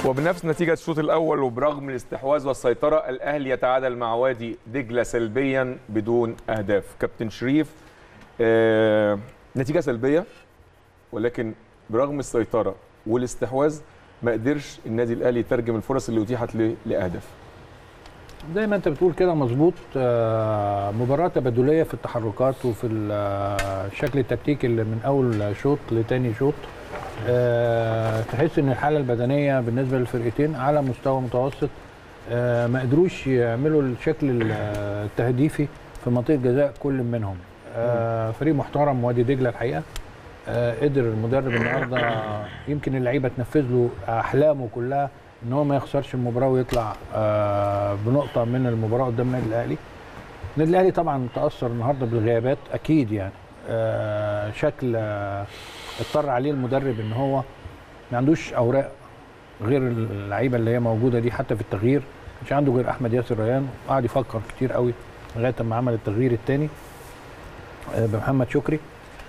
وبنفس نتيجة الشوط الأول وبرغم الاستحواذ والسيطرة الأهلي يتعادل مع وادي دجلة سلبيا بدون أهداف كابتن شريف آه نتيجة سلبية ولكن برغم السيطرة والاستحواذ ما قدرش النادي الأهلي يترجم الفرص اللي أتيحت له لأهداف زي ما انت بتقول كده مظبوط آه، مباراه تبادليه في التحركات وفي ال- آه، الشكل التكتيكي اللي من اول شوط لتاني شوط آه، تحس ان الحاله البدنيه بالنسبه للفرقتين على مستوى متوسط آه، ما قدروش يعملوا الشكل ال- آه، التهديفي في منطقه جزاء كل منهم آه، فريق محترم وادي دجله الحقيقه آه، قدر المدرب النهارده يمكن اللعيبه تنفذ له احلامه كلها ان هو ما يخسرش المباراه ويطلع آه، بنقطه من المباراه قدام النادي الاهلي. النادي الاهلي طبعا تاثر النهارده بالغيابات اكيد يعني آه، شكل آه، اضطر عليه المدرب ان هو ما عندوش اوراق غير اللعيبه اللي هي موجوده دي حتى في التغيير مش عنده غير احمد ياسر ريان وقعد يفكر كتير قوي لغايه ما عمل التغيير الثاني بمحمد شكري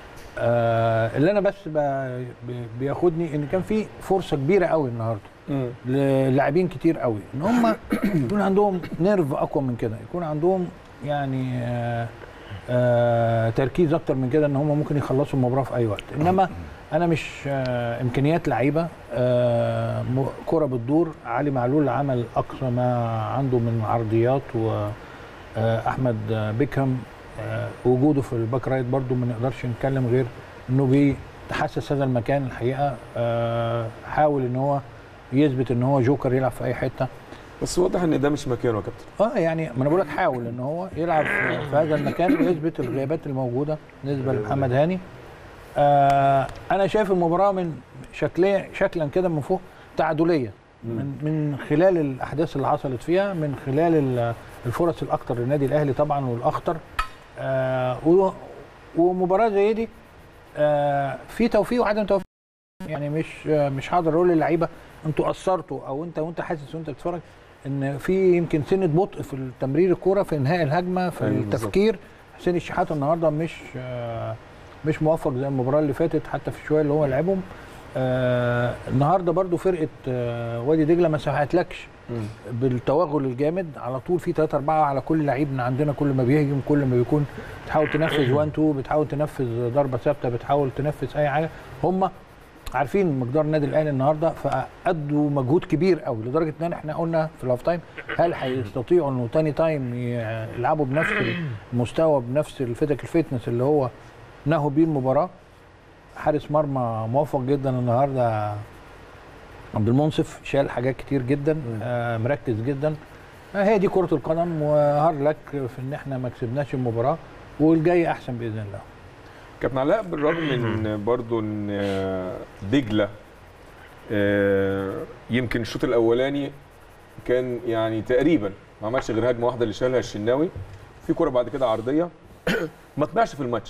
آه، اللي انا بس ب- ب- بياخدني ان كان في فرصه كبيره قوي النهارده للاعبين كتير قوي ان هم يكون عندهم نيرف اقوى من كده يكون عندهم يعني آه آه تركيز اكتر من كده ان هم ممكن يخلصوا المباراه في اي وقت انما انا مش آه امكانيات لعيبه آه م- كره بتدور علي معلول عمل اقصى ما عنده من عرضيات واحمد بيكهام آه وجوده في الباك رايت برده ما نقدرش نتكلم غير انه بيتحسس هذا المكان الحقيقه آه حاول ان هو يثبت ان هو جوكر يلعب في اي حته بس واضح ان ده مش مكانه يا كابتن اه يعني ما انا بقول لك حاول ان هو يلعب في في هذا المكان ويثبت الغيابات الموجوده بالنسبه لمحمد هاني آه انا شايف المباراه من شكليا شكلا كده من فوق تعادليه من من خلال الاحداث اللي حصلت فيها من خلال ال- الفرص الاكثر للنادي الاهلي طبعا والاخطر آه و- ومباراه زي دي آه في توفيق وعدم توفيق يعني مش آه مش هقدر اقول للعيبه انتوا قصرتوا او انت وانت حاسس وانت بتتفرج ان في يمكن سنه بطء في تمرير الكوره في انهاء الهجمه في أيوة بالظبط. التفكير حسين الشحات النهارده مش آه مش موفق زي المباراه اللي فاتت حتى في الشويه اللي هو لعبهم آه النهارده برضو فرقه آه وادي دجله ما سمحتلكش بالتوغل الجامد على طول في 3 4 على كل لعيب من عندنا كل ما بيهجم كل ما بيكون بتحاول تنفذ 1 2 بتحاول تنفذ ضربه ثابته بتحاول تنفذ اي حاجه هم عارفين مقدار النادي الاهلي النهارده فادوا مجهود كبير قوي لدرجه ان احنا قلنا في الهاف تايم هل هيستطيعوا انه تاني تايم يلعبوا بنفس المستوى بنفس الفيزيكال فيتنس اللي هو نهوا بيه المباراه حارس مرمى موفق جدا النهارده عبد المنصف شال حاجات كتير جدا آه مركز جدا آه هي دي كره القدم وهارد لك في ان احنا ما كسبناش المباراه والجاي احسن باذن الله كابتن علاء بالرغم من برضو ان آه، دجله آه، يمكن الشوط الاولاني كان يعني تقريبا ما عملش غير هجمه واحده اللي شالها الشناوي في كره بعد كده عرضيه ما طلعش في الماتش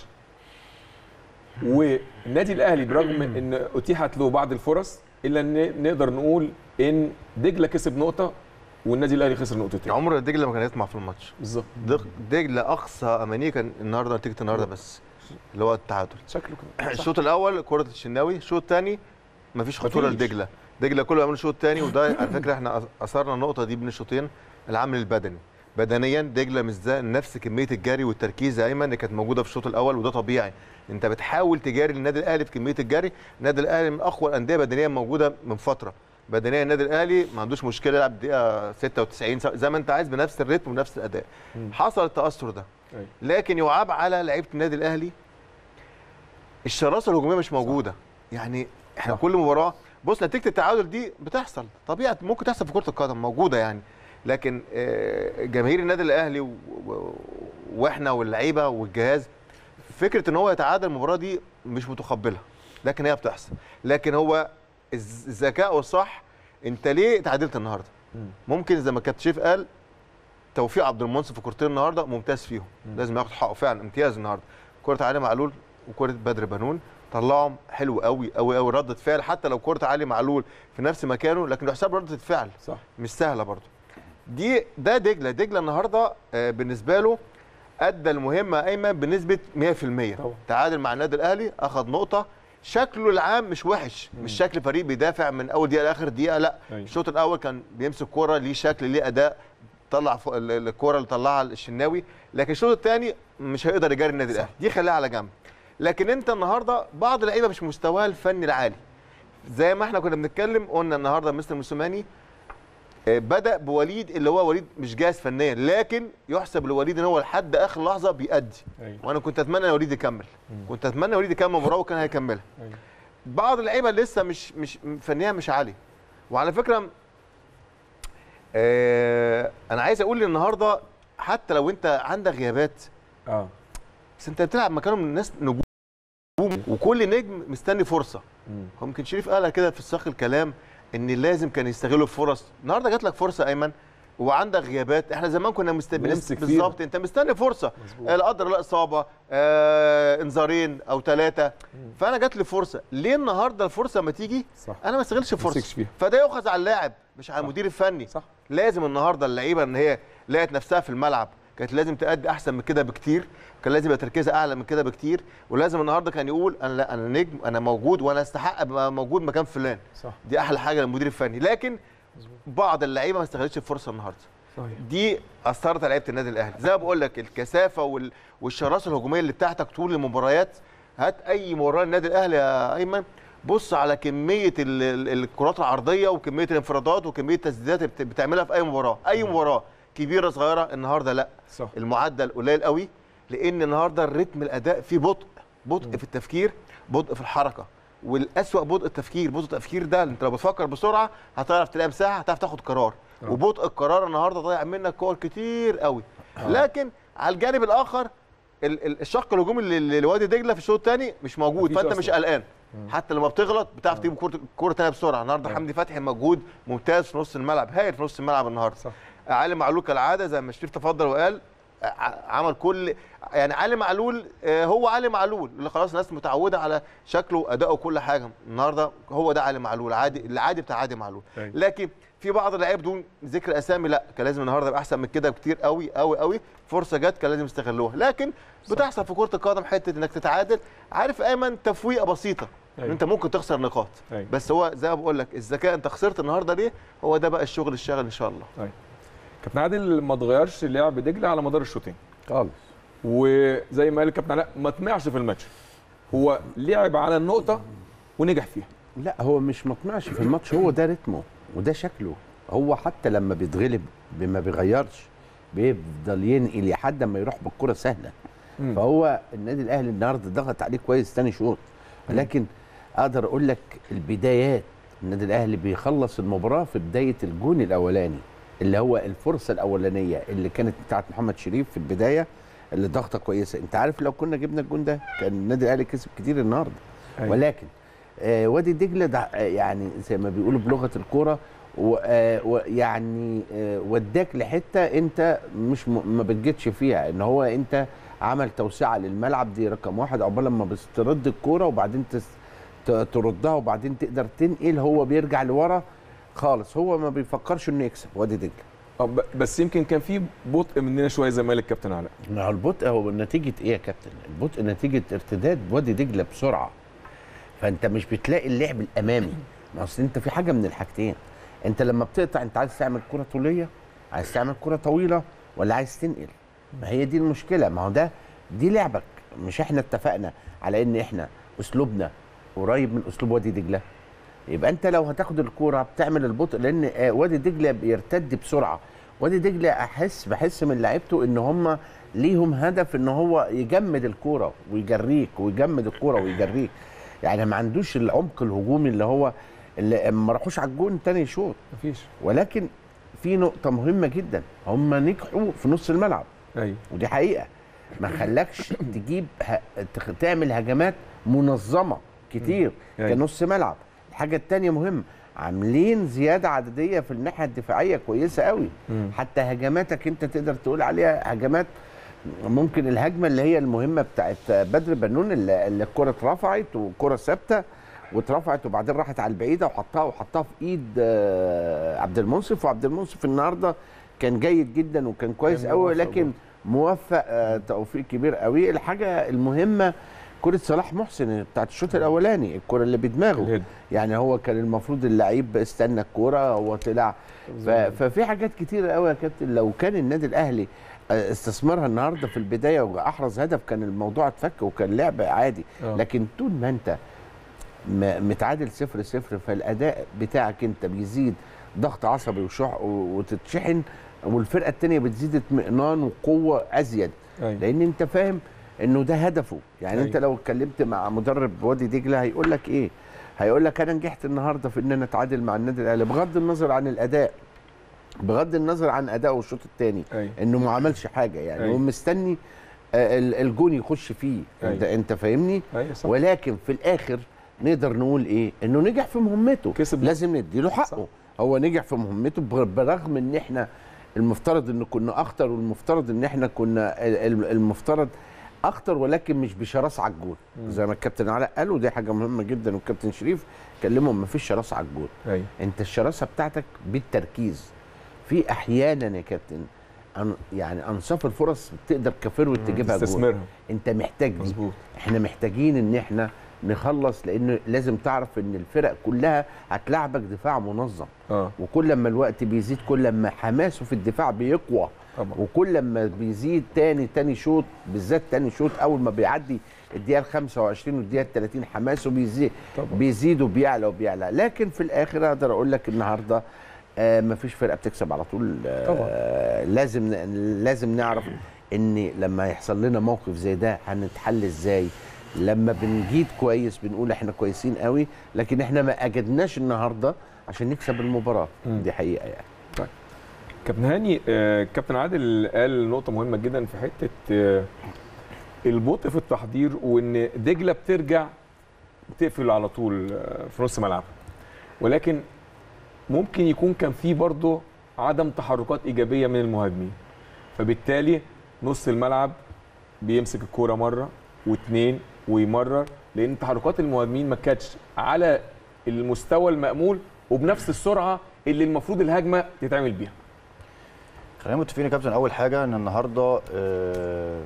والنادي الاهلي برغم ان اتيحت له بعض الفرص الا ان نقدر نقول ان دجله كسب نقطه والنادي الاهلي خسر نقطتين عمر دجله ما كان يطمع في الماتش بالظبط دغ- دجله اقصى امانيه كان النهارده نتيجه النهارده بس اللي هو التعادل شكله كده صح. الشوط الاول كره الشناوي الشوط الثاني مفيش خطوره مفيش. لدجله دجله كله عمل الشوط الثاني وده على فكره احنا اثرنا النقطه دي بين الشوطين العامل البدني بدنيا دجله مش زي نفس كميه الجري والتركيز يا ايمن اللي كانت موجوده في الشوط الاول وده طبيعي انت بتحاول تجاري النادي الاهلي في كميه الجري النادي الاهلي من اقوى الانديه بدنيا موجوده من فتره بدنيا النادي الاهلي ما عندوش مشكله يلعب دقيقه 96 زي ما انت عايز بنفس الريتم ونفس الاداء حصل التاثر ده أيوة. لكن يعاب على لعيبه النادي الاهلي الشراسه الهجوميه مش موجوده يعني احنا صح. كل مباراه بص نتيجه التعادل دي بتحصل طبيعه ممكن تحصل في كره القدم موجوده يعني لكن آه، جماهير النادي الاهلي و- و- واحنا واللعيبه والجهاز فكره ان هو يتعادل المباراه دي مش متقبلها لكن هي بتحصل لكن هو الز- الذكاء والصح انت ليه تعادلت النهارده ممكن زي ما كابتن شريف قال توفيق عبد المنصف في كورتين النهارده ممتاز فيهم لازم ياخد حقه فعلا امتياز النهارده كره علي معلول وكره بدر بنون طلعهم حلو قوي قوي قوي رده فعل حتى لو كره علي معلول في نفس مكانه لكن يحسب رده فعل صح مش سهله برضه دي ده دجله دجله النهارده آه، بالنسبه له ادى المهمه ايمن بنسبه 100% طبعا. تعادل مع النادي الاهلي اخذ نقطه شكله العام مش وحش مش شكل فريق بيدافع من اول دقيقه لاخر دقيقه لا أيوة. الشوط الاول كان بيمسك كوره ليه شكل ليه اداء طلع فوق ال- ال- الكوره اللي طلعها الشناوي لكن الشوط الثاني مش هيقدر يجاري النادي الاهلي دي خليها على جنب لكن انت النهارده بعض اللعيبه مش مستواها الفني العالي زي ما احنا كنا بنتكلم قلنا النهارده مستر موسوماني آه، بدا بوليد اللي هو وليد مش جاهز فنيا لكن يحسب لوليد ان هو لحد اخر لحظه بيأدي أيوة. وانا كنت اتمنى ان وليد يكمل كنت اتمنى وليد يكمل مباراه وكان هيكملها أيوة. بعض اللعيبه لسه مش مش فنيا مش عالي وعلى فكره آه انا عايز اقول النهارده حتى لو انت عندك غيابات اه بس انت بتلعب مكانهم الناس نجوم وكل نجم مستني فرصه مم. هو يمكن شريف قالها كده في سياق الكلام ان لازم كان يستغلوا الفرص النهارده جات لك فرصه ايمن وعندك غيابات احنا زمان كنا مستني بنمسك فيها. بالظبط انت مستني فرصه مظبوط. آه، لا قدر الله اصابه آه انذارين او ثلاثه فانا جات لي فرصه ليه النهارده الفرصه ما تيجي صح انا ما استغلش الفرصه تمسكش فيها. فده يؤخذ على اللاعب مش على المدير الفني صح لازم النهارده اللعيبه ان هي لقت نفسها في الملعب كانت لازم تأدي احسن من كده بكتير كان لازم يبقى تركيزها اعلى من كده بكتير ولازم النهارده كان يقول انا لا انا نجم انا موجود وانا استحق ابقى موجود مكان فلان صح دي احلى حاجه للمدير الفني لكن بعض اللعيبه ما استغلتش الفرصه النهارده صحيح دي اثرت على لعيبه النادي الاهلي زي ما بقول لك الكثافه وال... والشراسه الهجوميه اللي بتاعتك طول المباريات هات اي مباراه للنادي الاهلي يا ايمن بص على كميه ال... ال- الكرات العرضيه وكميه الانفرادات وكميه التسديدات اللي بت- بتعملها في اي مباراه اي مباراه كبيره صغيره النهارده لا صح المعدل قليل قوي لان النهارده الريتم الاداء فيه بطء بطء في التفكير بطء في الحركه والاسوأ بطء التفكير بطء التفكير ده انت لو بتفكر بسرعه هتعرف تلاقي مساحه هتعرف تاخد قرار آه. وبطء القرار النهارده ضيع منك كور كتير قوي لكن على الجانب الاخر ال- ال- الشق الهجومي اللي- اللي لوادي دجله في الشوط الثاني مش موجود مفيش فانت أصلاً. مش قلقان حتى لما بتغلط بتعرف تجيب كوره كوره ثانيه بسرعه النهارده آه. حمدي فتحي مجهود ممتاز في نص الملعب هايل في نص الملعب النهارده صح علي معلول كالعاده زي ما شريف تفضل وقال ع- عمل كل يعني علي معلول آه، هو علي معلول اللي خلاص الناس متعوده على شكله اداؤه كل حاجه النهارده هو ده علي معلول عادي العادي بتاع عادي معلول أيوة. لكن في بعض اللعيبه بدون ذكر اسامي لا كان لازم النهارده يبقى احسن من كده بكتير قوي قوي قوي فرصه جت كان لازم يستغلوها لكن بتحصل في كره القدم حته انك تتعادل عارف ايمن تفويقه بسيطه ان أيوة. انت ممكن تخسر نقاط أيوة. بس هو زي ما بقول لك الذكاء انت خسرت النهارده ليه هو ده بقى الشغل الشاغل ان شاء الله كابتن عادل ما اتغيرش لعب دجله على مدار الشوطين خالص وزي ما قال الكابتن علاء ما طمعش في الماتش هو لعب على النقطه ونجح فيها لا هو مش مطمعش في الماتش هو ده رتمه وده شكله هو حتى لما بيتغلب ما بيغيرش بيفضل ينقل لحد ما يروح بالكره سهله مم. فهو النادي الاهلي النهارده ضغط عليه كويس تاني شوط ولكن اقدر اقول لك البدايات النادي الاهلي بيخلص المباراه في بدايه الجون الاولاني اللي هو الفرصه الاولانيه اللي كانت بتاعت محمد شريف في البدايه اللي ضغطه كويسه انت عارف لو كنا جبنا الجون ده كان النادي الاهلي كسب كتير النهارده أيوة. ولكن آه وادي دجله ده آه، يعني زي ما بيقولوا بلغه الكوره ويعني آه وداك لحته انت مش م ما بتجيتش فيها ان هو انت عمل توسعه للملعب دي رقم واحد عقبال لما بترد الكوره وبعدين تس ت- تردها وبعدين تقدر تنقل هو بيرجع لورا خالص هو ما بيفكرش انه يكسب وادي دجله آه، ب- بس يمكن كان في بطء مننا شويه زي ما قال الكابتن علاء ما هو البطء هو نتيجه ايه يا كابتن؟ البطء نتيجه ارتداد وادي دجله بسرعه فانت مش بتلاقي اللعب الامامي ما اصل انت في حاجه من الحاجتين انت لما بتقطع انت عايز تعمل كره طوليه عايز تعمل كره طويله ولا عايز تنقل ما هي دي المشكله ما هو ده دي لعبك مش احنا اتفقنا على ان احنا اسلوبنا قريب من اسلوب وادي دجله يبقى انت لو هتاخد الكوره بتعمل البطء لان آه، وادي دجله بيرتد بسرعه وادي دجله احس بحس من لعيبته ان هم ليهم هدف ان هو يجمد الكوره ويجريك ويجمد الكوره ويجريك يعني ما عندوش العمق الهجومي اللي هو اللي ما راحوش على الجون تاني شوط مفيش ولكن في نقطه مهمه جدا هم نجحوا في نص الملعب ايوه ودي حقيقه ما خلاكش تجيب ه... تخ- تعمل هجمات منظمه كتير أيوة. كنص ملعب الحاجه التانية مهم عاملين زياده عدديه في الناحيه الدفاعيه كويسه قوي مم. حتى هجماتك انت تقدر تقول عليها هجمات ممكن الهجمه اللي هي المهمه بتاعت بدر بنون اللي اللي الكره اترفعت والكره ثابته واترفعت وبعدين راحت على البعيده وحطها وحطها في ايد آه، عبد المنصف وعبد المنصف النهارده كان جيد جدا وكان كويس كان قوي موفق لكن برضه. موفق آه، توفيق كبير قوي الحاجه المهمه كره صلاح محسن بتاعت الشوط الاولاني الكره اللي بدماغه الهيد. يعني هو كان المفروض اللعيب استنى الكوره هو طلع ف... ففي حاجات كتيره قوي يا كابتن لو كان النادي الاهلي آه، استثمرها النهارده في البدايه واحرز هدف كان الموضوع اتفك وكان لعب عادي آه. لكن طول ما انت م- متعادل صفر صفر فالاداء بتاعك انت بيزيد ضغط عصبي وشح وتتشحن والفرقه الثانيه بتزيد اطمئنان وقوه ازيد أيوة. لان انت فاهم انه ده هدفه يعني أيوة. انت لو اتكلمت مع مدرب وادي دجله هيقول لك ايه هيقول لك انا نجحت النهارده في ان انا اتعادل مع النادي الاهلي بغض النظر عن الاداء بغض النظر عن اداؤه الشوط الثاني أيوة. انه ما عملش حاجه يعني أيوة. هو مستني آه، ال- الجون يخش فيه انت أيوة. انت فاهمني أيوة صح. ولكن في الاخر نقدر نقول ايه انه نجح في مهمته كسب. لازم نديله حقه صح. هو نجح في مهمته بر- برغم ان احنا المفترض ان كنا اخطر والمفترض ان احنا كنا ال- ال- المفترض اخطر ولكن مش بشراسه على الجول زي ما الكابتن علاء قال ودي حاجه مهمه جدا والكابتن شريف كلمهم ما فيش شراسه على الجول أيوة. انت الشراسه بتاعتك بالتركيز في احيانا يا كابتن أن يعني انصاف الفرص تقدر كفروت تجيبها جول تستثمرها انت محتاج دي مظبوط احنا محتاجين ان احنا نخلص لان لازم تعرف ان الفرق كلها هتلعبك دفاع منظم اه وكل ما الوقت بيزيد كل ما حماسه في الدفاع بيقوى طبعا وكل ما بيزيد تاني تاني شوط بالذات تاني شوط اول ما بيعدي الدقيقه ال 25 والدقيقه ال 30 حماسه بيزيد طبعا. بيزيد وبيعلى وبيعلى لكن في الاخر اقدر اقول لك النهارده آه مفيش فرقه بتكسب على طول آه لازم لازم نعرف ان لما يحصل لنا موقف زي ده هنتحل ازاي لما بنجيد كويس بنقول احنا كويسين قوي لكن احنا ما اجدناش النهارده عشان نكسب المباراه مم. دي حقيقه يعني كابتن هاني آه، كابتن عادل قال نقطة مهمة جدا في حتة آه، البطء في التحضير وإن دجلة بترجع تقفل على طول آه، في نص ملعبها ولكن ممكن يكون كان في برضه عدم تحركات إيجابية من المهاجمين فبالتالي نص الملعب بيمسك الكورة مرة واثنين ويمرر لأن تحركات المهاجمين ما كانتش على المستوى المأمول وبنفس السرعة اللي المفروض الهجمة تتعمل بيها خلينا متفقين يا كابتن اول حاجه ان النهارده آه،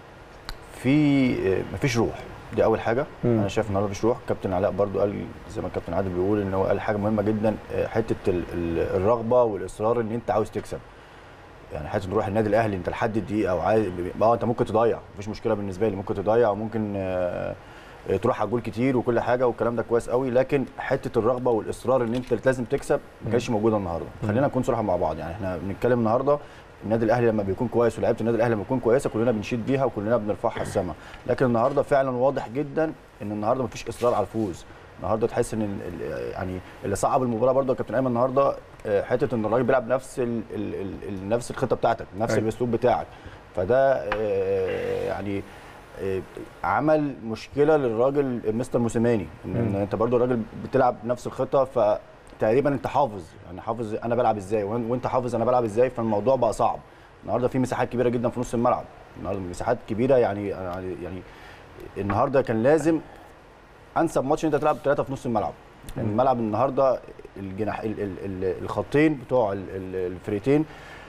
في آه، مفيش روح دي اول حاجه مم. انا شايف النهارده مفيش روح كابتن علاء برضو قال زي ما الكابتن عادل بيقول ان هو قال حاجه مهمه جدا آه، حته ال- ال- الرغبه والاصرار ان انت عاوز تكسب يعني حته نروح النادي الاهلي انت لحد الدقيقه وعايز اه انت ممكن تضيع مفيش مشكله بالنسبه لي ممكن تضيع وممكن آه، آه، تروح على الجول كتير وكل حاجه والكلام ده كويس قوي لكن حته الرغبه والاصرار ان انت لازم تكسب ما كانتش موجوده النهارده خلينا نكون صراحه مع بعض يعني احنا بنتكلم النهارده النادي الاهلي لما بيكون كويس ولاعيبه النادي الاهلي لما بتكون كويسه كلنا بنشيد بيها وكلنا بنرفعها السما لكن النهارده فعلا واضح جدا ان النهارده مفيش اصرار على الفوز النهارده تحس ان ال- ال- يعني اللي صعب المباراه برضه يا كابتن ايمن النهارده آه، حته ان الراجل بيلعب نفس ال ال ال ال نفس الخطه بتاعتك نفس أيوة. الاسلوب بتاعك فده آه، يعني آه، عمل مشكله للراجل مستر موسيماني ان إن انت برضو الراجل بتلعب نفس الخطه فتقريبا انت حافظ يعني حافظ انا بلعب ازاي وإن- وانت حافظ انا بلعب ازاي فالموضوع بقى صعب النهارده في مساحات كبيره جدا في نص الملعب النهارده مساحات كبيره يعني يعني النهارده كان لازم انسب ماتش ان انت تلعب ثلاثه في نص الملعب يعني الملعب النهارده الجناح ال- ال- ال- الخطين بتوع ال- ال- الفريقين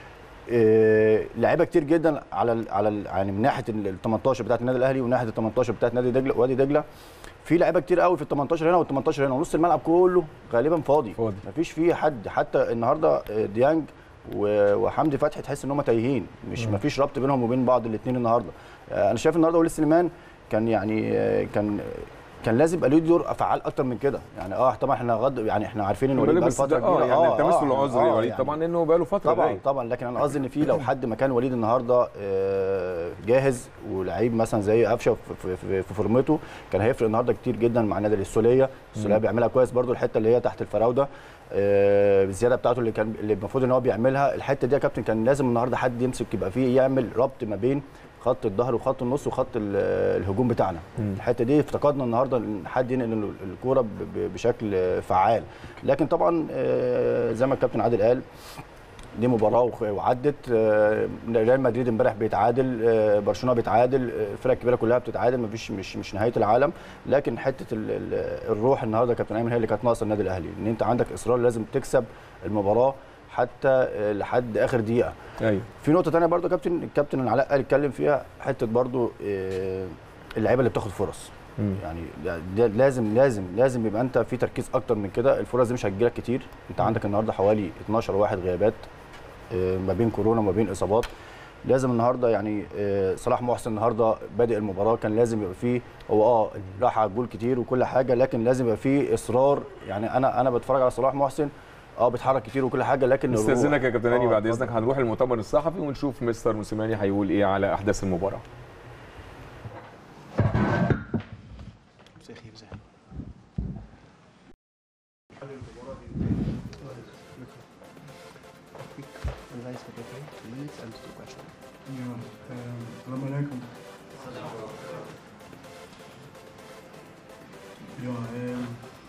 آه، لعيبه كتير جدا على ال على ال يعني من ناحيه ال 18 بتاعت النادي الاهلي وناحيه ال 18 بتاعت نادي دجله وادي دجله في لعيبه كتير قوي في ال 18 هنا وال 18 هنا ونص الملعب كله غالبا فاضي فاضي. مفيش فيه حد حتى النهارده آه، ديانج و- وحمدي فتحي تحس ان هم تايهين مش مفيش ربط بينهم وبين بعض الاثنين النهارده آه، انا شايف النهارده وليد سليمان كان يعني آه، كان كان لازم يبقى له دور فعال اكتر من كده يعني اه طبعا احنا غد يعني احنا عارفين ان وليد بقى بس فتره ده اه كبيره يعني انت مثل آه، العذر آه، يا وليد يعني طبعا انه بقاله فتره طبعا غايب. طبعا لكن انا قصدي ان في لو حد مكان وليد النهارده آه، جاهز ولعيب مثلا زي قفشه في- في في فورمته كان هيفرق النهارده كتير جدا مع نادي السوليه السوليه بيعملها كويس برده الحته اللي هي تحت الفراوده آه، الزياده بتاعته اللي كان اللي المفروض ان هو بيعملها الحته دي يا كابتن كان لازم النهارده حد يمسك يبقى فيه يعمل ربط ما بين خط الظهر وخط النص وخط ال- الهجوم بتاعنا الحته دي افتقدنا النهارده ان حد ينقل الكوره ب- ب- بشكل فعال لكن طبعا آه، زي ما الكابتن عادل قال دي مباراه وخ- وعدت آه، ريال مدريد امبارح بيتعادل آه، برشلونه بيتعادل آه، الفرق الكبيره كلها بتتعادل مفيش مش مش نهايه العالم لكن حته ال- ال- الروح النهارده يا كابتن ايمن هي اللي كانت ناقصه النادي الاهلي ان انت عندك اصرار لازم تكسب المباراه حتى آه، لحد اخر دقيقه ايوه في نقطه ثانيه برضو يا كابتن الكابتن علاء قال اتكلم فيها حته برضو آه، اللعيبه اللي بتاخد فرص مم. يعني ده لازم لازم لازم يبقى انت في تركيز اكتر من كده الفرص دي مش هتجيلك كتير انت عندك النهارده حوالي 12 واحد غيابات آه، ما بين كورونا وما بين اصابات لازم النهارده يعني آه، صلاح محسن النهارده بادئ المباراه كان لازم يبقى فيه هو اه راح على الجول كتير وكل حاجه لكن لازم يبقى فيه اصرار يعني انا انا بتفرج على صلاح محسن اه بيتحرك كتير وكل حاجه لكن الروح- استاذنك يا كابتن هاني آه، بعد اتفضل. اذنك هنروح المؤتمر الصحفي ونشوف مستر موسيماني هيقول ايه على احداث المباراه Assalamu alaikum. Yeah, um,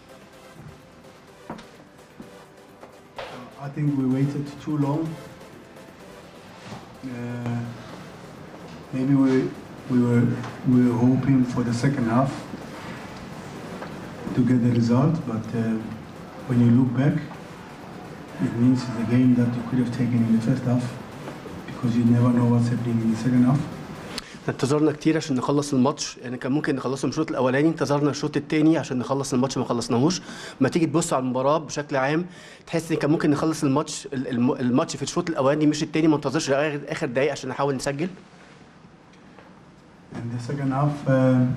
I think we waited too long. Uh, maybe we we were we were hoping for the second half to get the result, but uh, when you look back, it means it's a game that you could have taken in the first half because you never know what's happening in the second half. انتظرنا كتير عشان نخلص الماتش يعني كان ممكن نخلصه من الشوط الاولاني انتظرنا الشوط الثاني عشان نخلص الماتش ما خلصناهوش ما تيجي تبص على المباراه بشكل عام تحس ان كان ممكن نخلص الماتش ال- الم- الماتش في الشوط الاولاني مش الثاني ما انتظرش لآخر- اخر دقايق عشان نحاول نسجل In the second half, um,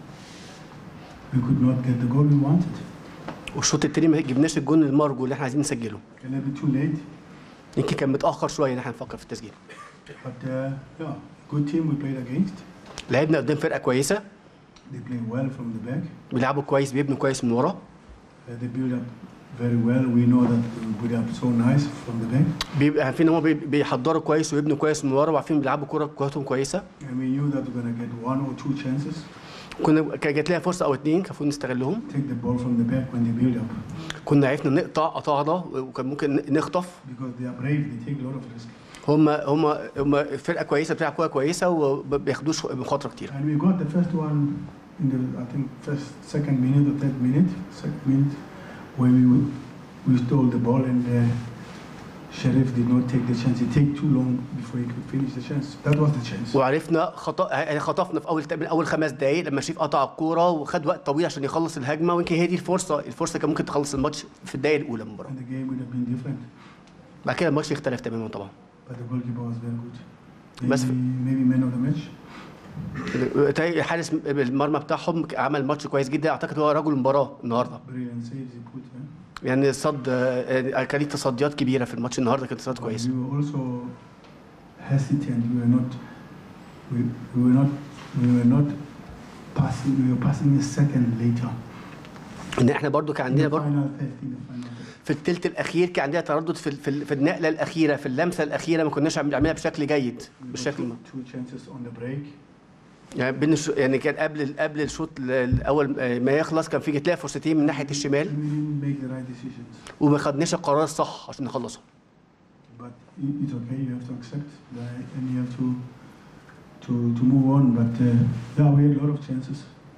we could not get the goal we wanted. والشوط الثاني ما جبناش الجون المرجو اللي احنا عايزين نسجله A little bit too late, يمكن كان متاخر شويه ان احنا نفكر في التسجيل but uh, yeah, good team we played against. لعبنا قدام فرقه كويسه They play well from the back. بيلعبوا كويس بيبنوا كويس من ورا Uh, they build up very well. We know that we build up so nice from the back, بيبقى عارفين ان هم بي- بيحضروا كويس ويبنوا كويس من ورا وعارفين بيلعبوا كوره كورتهم كويسه and we knew that we're gonna get one or two chances. كنا كان جات لنا فرصه او اتنين كان المفروض نستغلهم Take the ball from the back when they build up كنا عرفنا نقطع قطعنا وكان ممكن نخطف because they are brave. They take a lot of risk. هم هم هم فرقه كويسه بتلعب كوره كويسه وما بياخدوش مخاطره كتير And we got the first one in the I think first second minute or third minute, second minute, when we we stole the ball and uh, Sheriff did not take the chance. He take too long before he could finish the chance. That was the chance. وعرفنا خطا يعني خطفنا في اول من اول خمس دقائق لما شريف قطع الكوره وخد وقت طويل عشان يخلص الهجمه ويمكن هي دي الفرصه الفرصه كان ممكن تخلص الماتش في الدقائق الاولى من المباراه And the game would have been different. بعد كده الماتش يختلف تماما طبعا But the goalkeeper was very good. Maybe, بس- maybe man of the match. تاني حارس المرمى بتاعهم عمل ماتش كويس جدا اعتقد هو رجل المباراه النهارده Brilliant saves he put. Huh? يعني صد آه، كان ليه تصديات كبيره في الماتش النهارده كانت تصديات But كويسه we were also hesitant. We were not. We, we were not. We were not passing. We were passing a second later. ان احنا برضو كان In عندنا the برضو final third, in the final third. في الثلث الاخير كان عندنا تردد في في, في النقله الاخيره في اللمسه الاخيره ما كناش عم- بنعملها بشكل جيد We got بالشكل ما two, two chances on the break. يعني بين الش... يعني كان قبل قبل الشوط ال- الاول آه، ما يخلص كان في جت لها فرصتين من ناحيه And الشمال we didn't make the right decisions. وما خدناش القرار الصح عشان نخلصهم But i- it's okay. You have to accept that, and you have to to to move on. But uh, yeah, we had a lot of chances.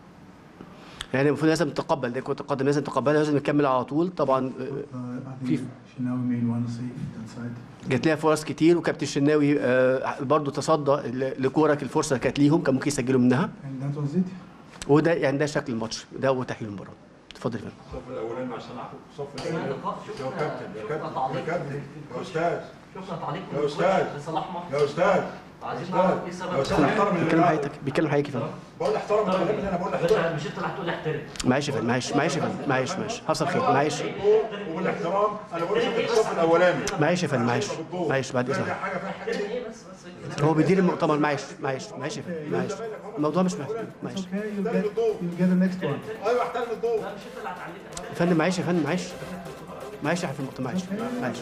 يعني المفروض لازم نتقبل ده كره القدم لازم نتقبلها لازم نكمل على طول طبعا آه، Uh, I think Fif- Shinawi made one save that side. جات لها فرص كتير وكابتن الشناوي آه، برضو تصدى ل- لكورك الفرصه اللي كانت ليهم كان ممكن يسجلوا منها And that was it. وده يعني ده شكل الماتش ده هو تحليل المباراه اتفضل يا فندم الصف الاولاني مع صلاح الصف الثاني يا كابتن يا كابتن يا كابتن يا استاذ شفنا تعليق يا من أستاذ. الكوتش لصلاح محمد يا استاذ عايزين أستاذ. نعرف ايه يا السبب استاذ احترم اللي بيتكلم بيلعب. حضرتك بيتكلم حضرتك يا فندم بقول احترم الكلام اللي انا بقول يا احترم باشا مش انت اللي هتقول احترم معلش يا فندم معلش معلش يا فندم معلش معلش حصل خير معلش والاحترام انا بقول لك الصف الاولاني معلش يا فندم معلش معلش بعد ثاني اذنك حاجه في حاجه دي ايه بس بس هو بيدير المؤتمر معلش معلش معلش يا فندم معلش الموضوع مش محتاج It's معلش okay. You'll get you'll get the next one. ايوه احترم الضوء لا مش انت اللي هتعلمنا يا فندم معلش يا فندم معلش معلش يا فندم معلش معلش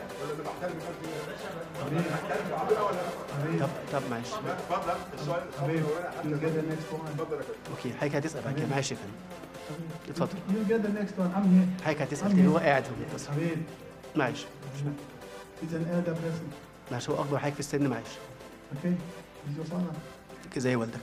طب طب معلش اتفضل السؤال الصف Habib, الاولاني you'll get the next one. اتفضل يا كابتن اوكي حضرتك هتسال بعد كده معلش يا فندم اتفضل You'll get the next one. I'm here. حضرتك هتسال تاني هو قاعد هو متصل Habib, معلش he's an elder person. معلش هو اكبر حضرتك في السن معلش Okay, he's your father. زي والدك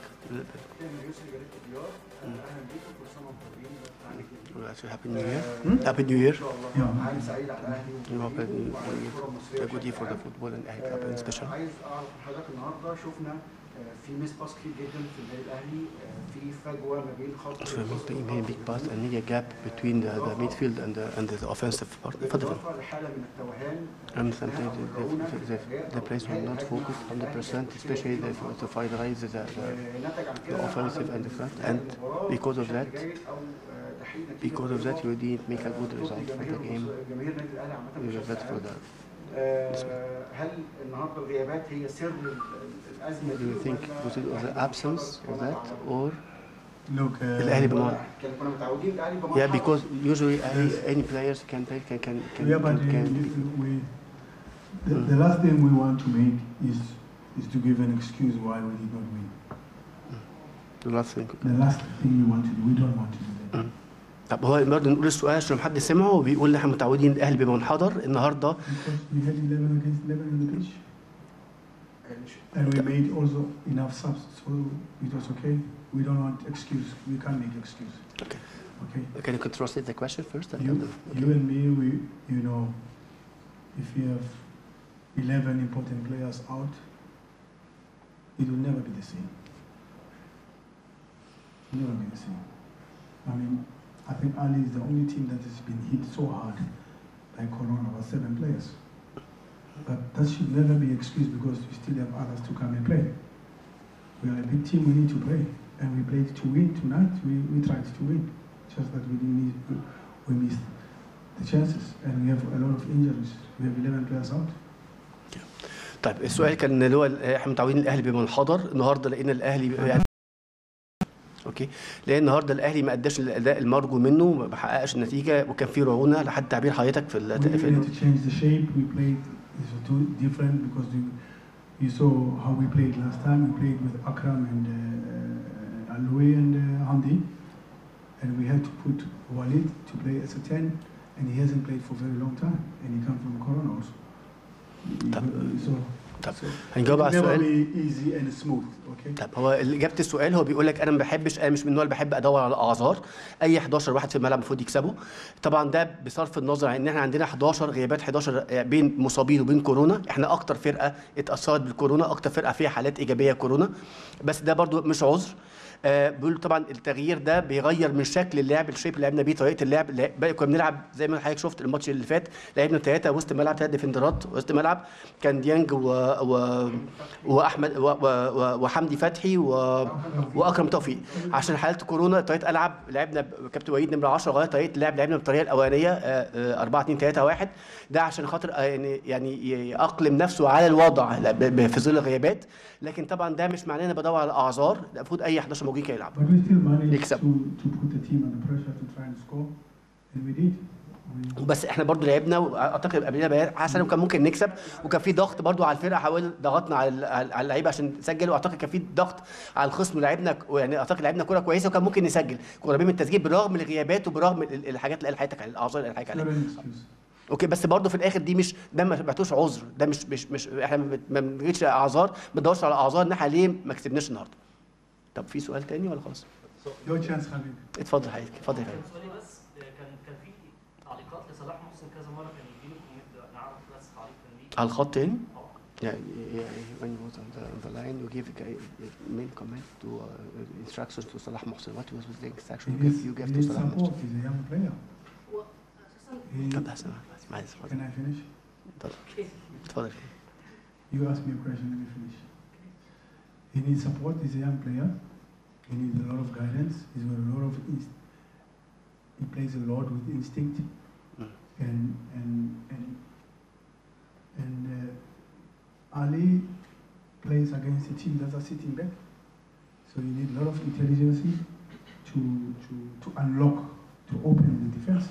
هابي نيو يير هابي نيو يير Yeah. عام سعيد على الاهلي هابي نيو وعلى الكره المصريه جود يير فور ذا فوتبول اند اهلي هابي سبيشال عايز اعرف من حضرتك النهارده شفنا آه، في ميس باس كتير جدا في النادي الاهلي آه، في فجوه ما بين خط So we make a big pass and make a gap between the, the midfield and the, and the offensive part. اتفضل بالاضافه لحاله من التوهان And sometimes the, the, the, the players will not focus 100%, especially the, to finalize the, the, نتج عن the كده offensive and the front. And because of that, because of that, you didn't make a good result for the game. جماهير النادي الاهلي عامه You مش were bad for the. آه، هل النهارده الغيابات هي سر ال- الازمه Do دي you think ولا- was it was the absence of that or Look, uh, الاهلي بمعنى كان كنا متعودين الاهلي بمرحله Yeah, because usually any, any players can play can can can, yeah, but can, uh, can we, the, the last thing we want to make is is to give an excuse why we did not win. the last thing. The last thing we want to do, we don't want to do that. طب هو برضه نقول السؤال عشان لو حد سمعه بيقول ان احنا متعودين الاهلي بمنحدر النهارده Because we had 11 against 11 in the pitch. And we made also enough subs, so it was okay. We don't want excuse. We can't make excuse. Okay. Okay. Can you translate the question first? and You, then- you and me, we, you know, if we have 11 important players out, it will never be the same. Never be the same. I mean, I think Ali is the only team that has been hit so hard by Corona with seven players. But that should never be excused because we still have others to come and play. We are a big team, we need to play. And we played to win tonight, we, we tried to win. Just that we didn't need, we missed the chances. And we have a lot of injuries. We have 11 players out. طيب السؤال كان اللي هو احنا متعودين الاهلي بمنحدر النهارده لقينا الاهلي يعني اوكي لان النهارده الاهلي ما اداش الاداء المرجو منه ما حققش النتيجه وكان في رعونه لحد تعبير حضرتك في, We ال- في needed to change the shape. We played is too different because you, you saw how we played last time. We played with Akram and uh, Aloui and uh, Hamdi, and we had to put Walid to play as a 10, and he hasn't played for a very long time, and he comes from Corona also. So, طب so هنجاوب على it will never السؤال be easy and smooth. Okay. طب هو اجابه السؤال هو بيقول لك انا ما بحبش انا مش من النوع اللي بحب ادور على اعذار اي 11 واحد في الملعب المفروض يكسبوا طبعا ده بصرف النظر عن ان احنا عندنا 11 غيابات 11 بين مصابين وبين كورونا احنا اكتر فرقه اتاثرت بالكورونا اكتر فرقه فيها حالات ايجابيه كورونا بس ده برضو مش عذر آه بيقول طبعا التغيير ده بيغير من شكل اللعب الشيب اللي لعبنا بيه طريقه اللعب اللي بقى كنا بنلعب زي ما حضرتك شفت الماتش اللي فات لعبنا ثلاثه وسط ملعب ثلاثه ديفندرات وسط ملعب كان ديانج و... و... واحمد و... و... و... وحمدي فتحي و... واكرم توفيق عشان حاله كورونا طريقه العب لعبنا ب- كابتن وليد نمره 10 غير طريقه اللعب لعبنا بالطريقه الاولانيه 4 2 3 1 ده عشان خاطر آه، يعني يعني يأقلم نفسه على الوضع لا، ب- ب- في ظل الغيابات لكن طبعا ده مش معناه ان أنا بدور على اعذار ده المفروض اي 11 موجود كان يلعب But we still managed Except- to, to put the team under pressure to try and score, and we did. We, بس احنا برضو لعبنا واعتقد قبلنا بقى حسن وكان ممكن نكسب وكان في ضغط برضو على الفرقه حاول ضغطنا على ال- على على اللعيبه عشان نسجل واعتقد كان في ضغط على الخصم لعبنا ك- يعني اعتقد لعبنا كوره كويسه وكان ممكن نسجل كنا قريبين من التسجيل برغم الغيابات وبرغم ال- الحاجات اللي قال حضرتك عليها الاعذار اللي قال حضرتك not عليها an excuse. اوكي بس برضه في الاخر دي مش ده ما بعتوش عذر ده مش مش مش احنا ما بت- ما بنجيش اعذار ما بندورش على اعذار ان احنا ليه ما كسبناش النهارده طب في سؤال تاني ولا خلاص Your chance, Habib. اتفضل حضرتك اتفضل يا فندم سؤالي بس آه، كان كان في تعليقات لصلاح محسن كذا مره كان يديله كومنت نعرف بس تعليق كان ليه على الخط تاني اه Yeah, yeah, when you was on the, on the line, you gave a guy- a main comment to uh, instructions to Salah Mohsen. What was the instruction He you gave, needs, you he gave to needs Salah Mohsen? support. He's a young player. He, طب أحسن بس معلش اتفضل can I finish? اتفضل اتفضل You asked me a question, let me finish. He needs support, he's a young player. He needs a lot of guidance. He's got a lot of inst- he plays a lot with instinct Mm. and and and and uh, Ali plays against a team that are sitting back. So you need a lot of intelligence to to to unlock to open the defense.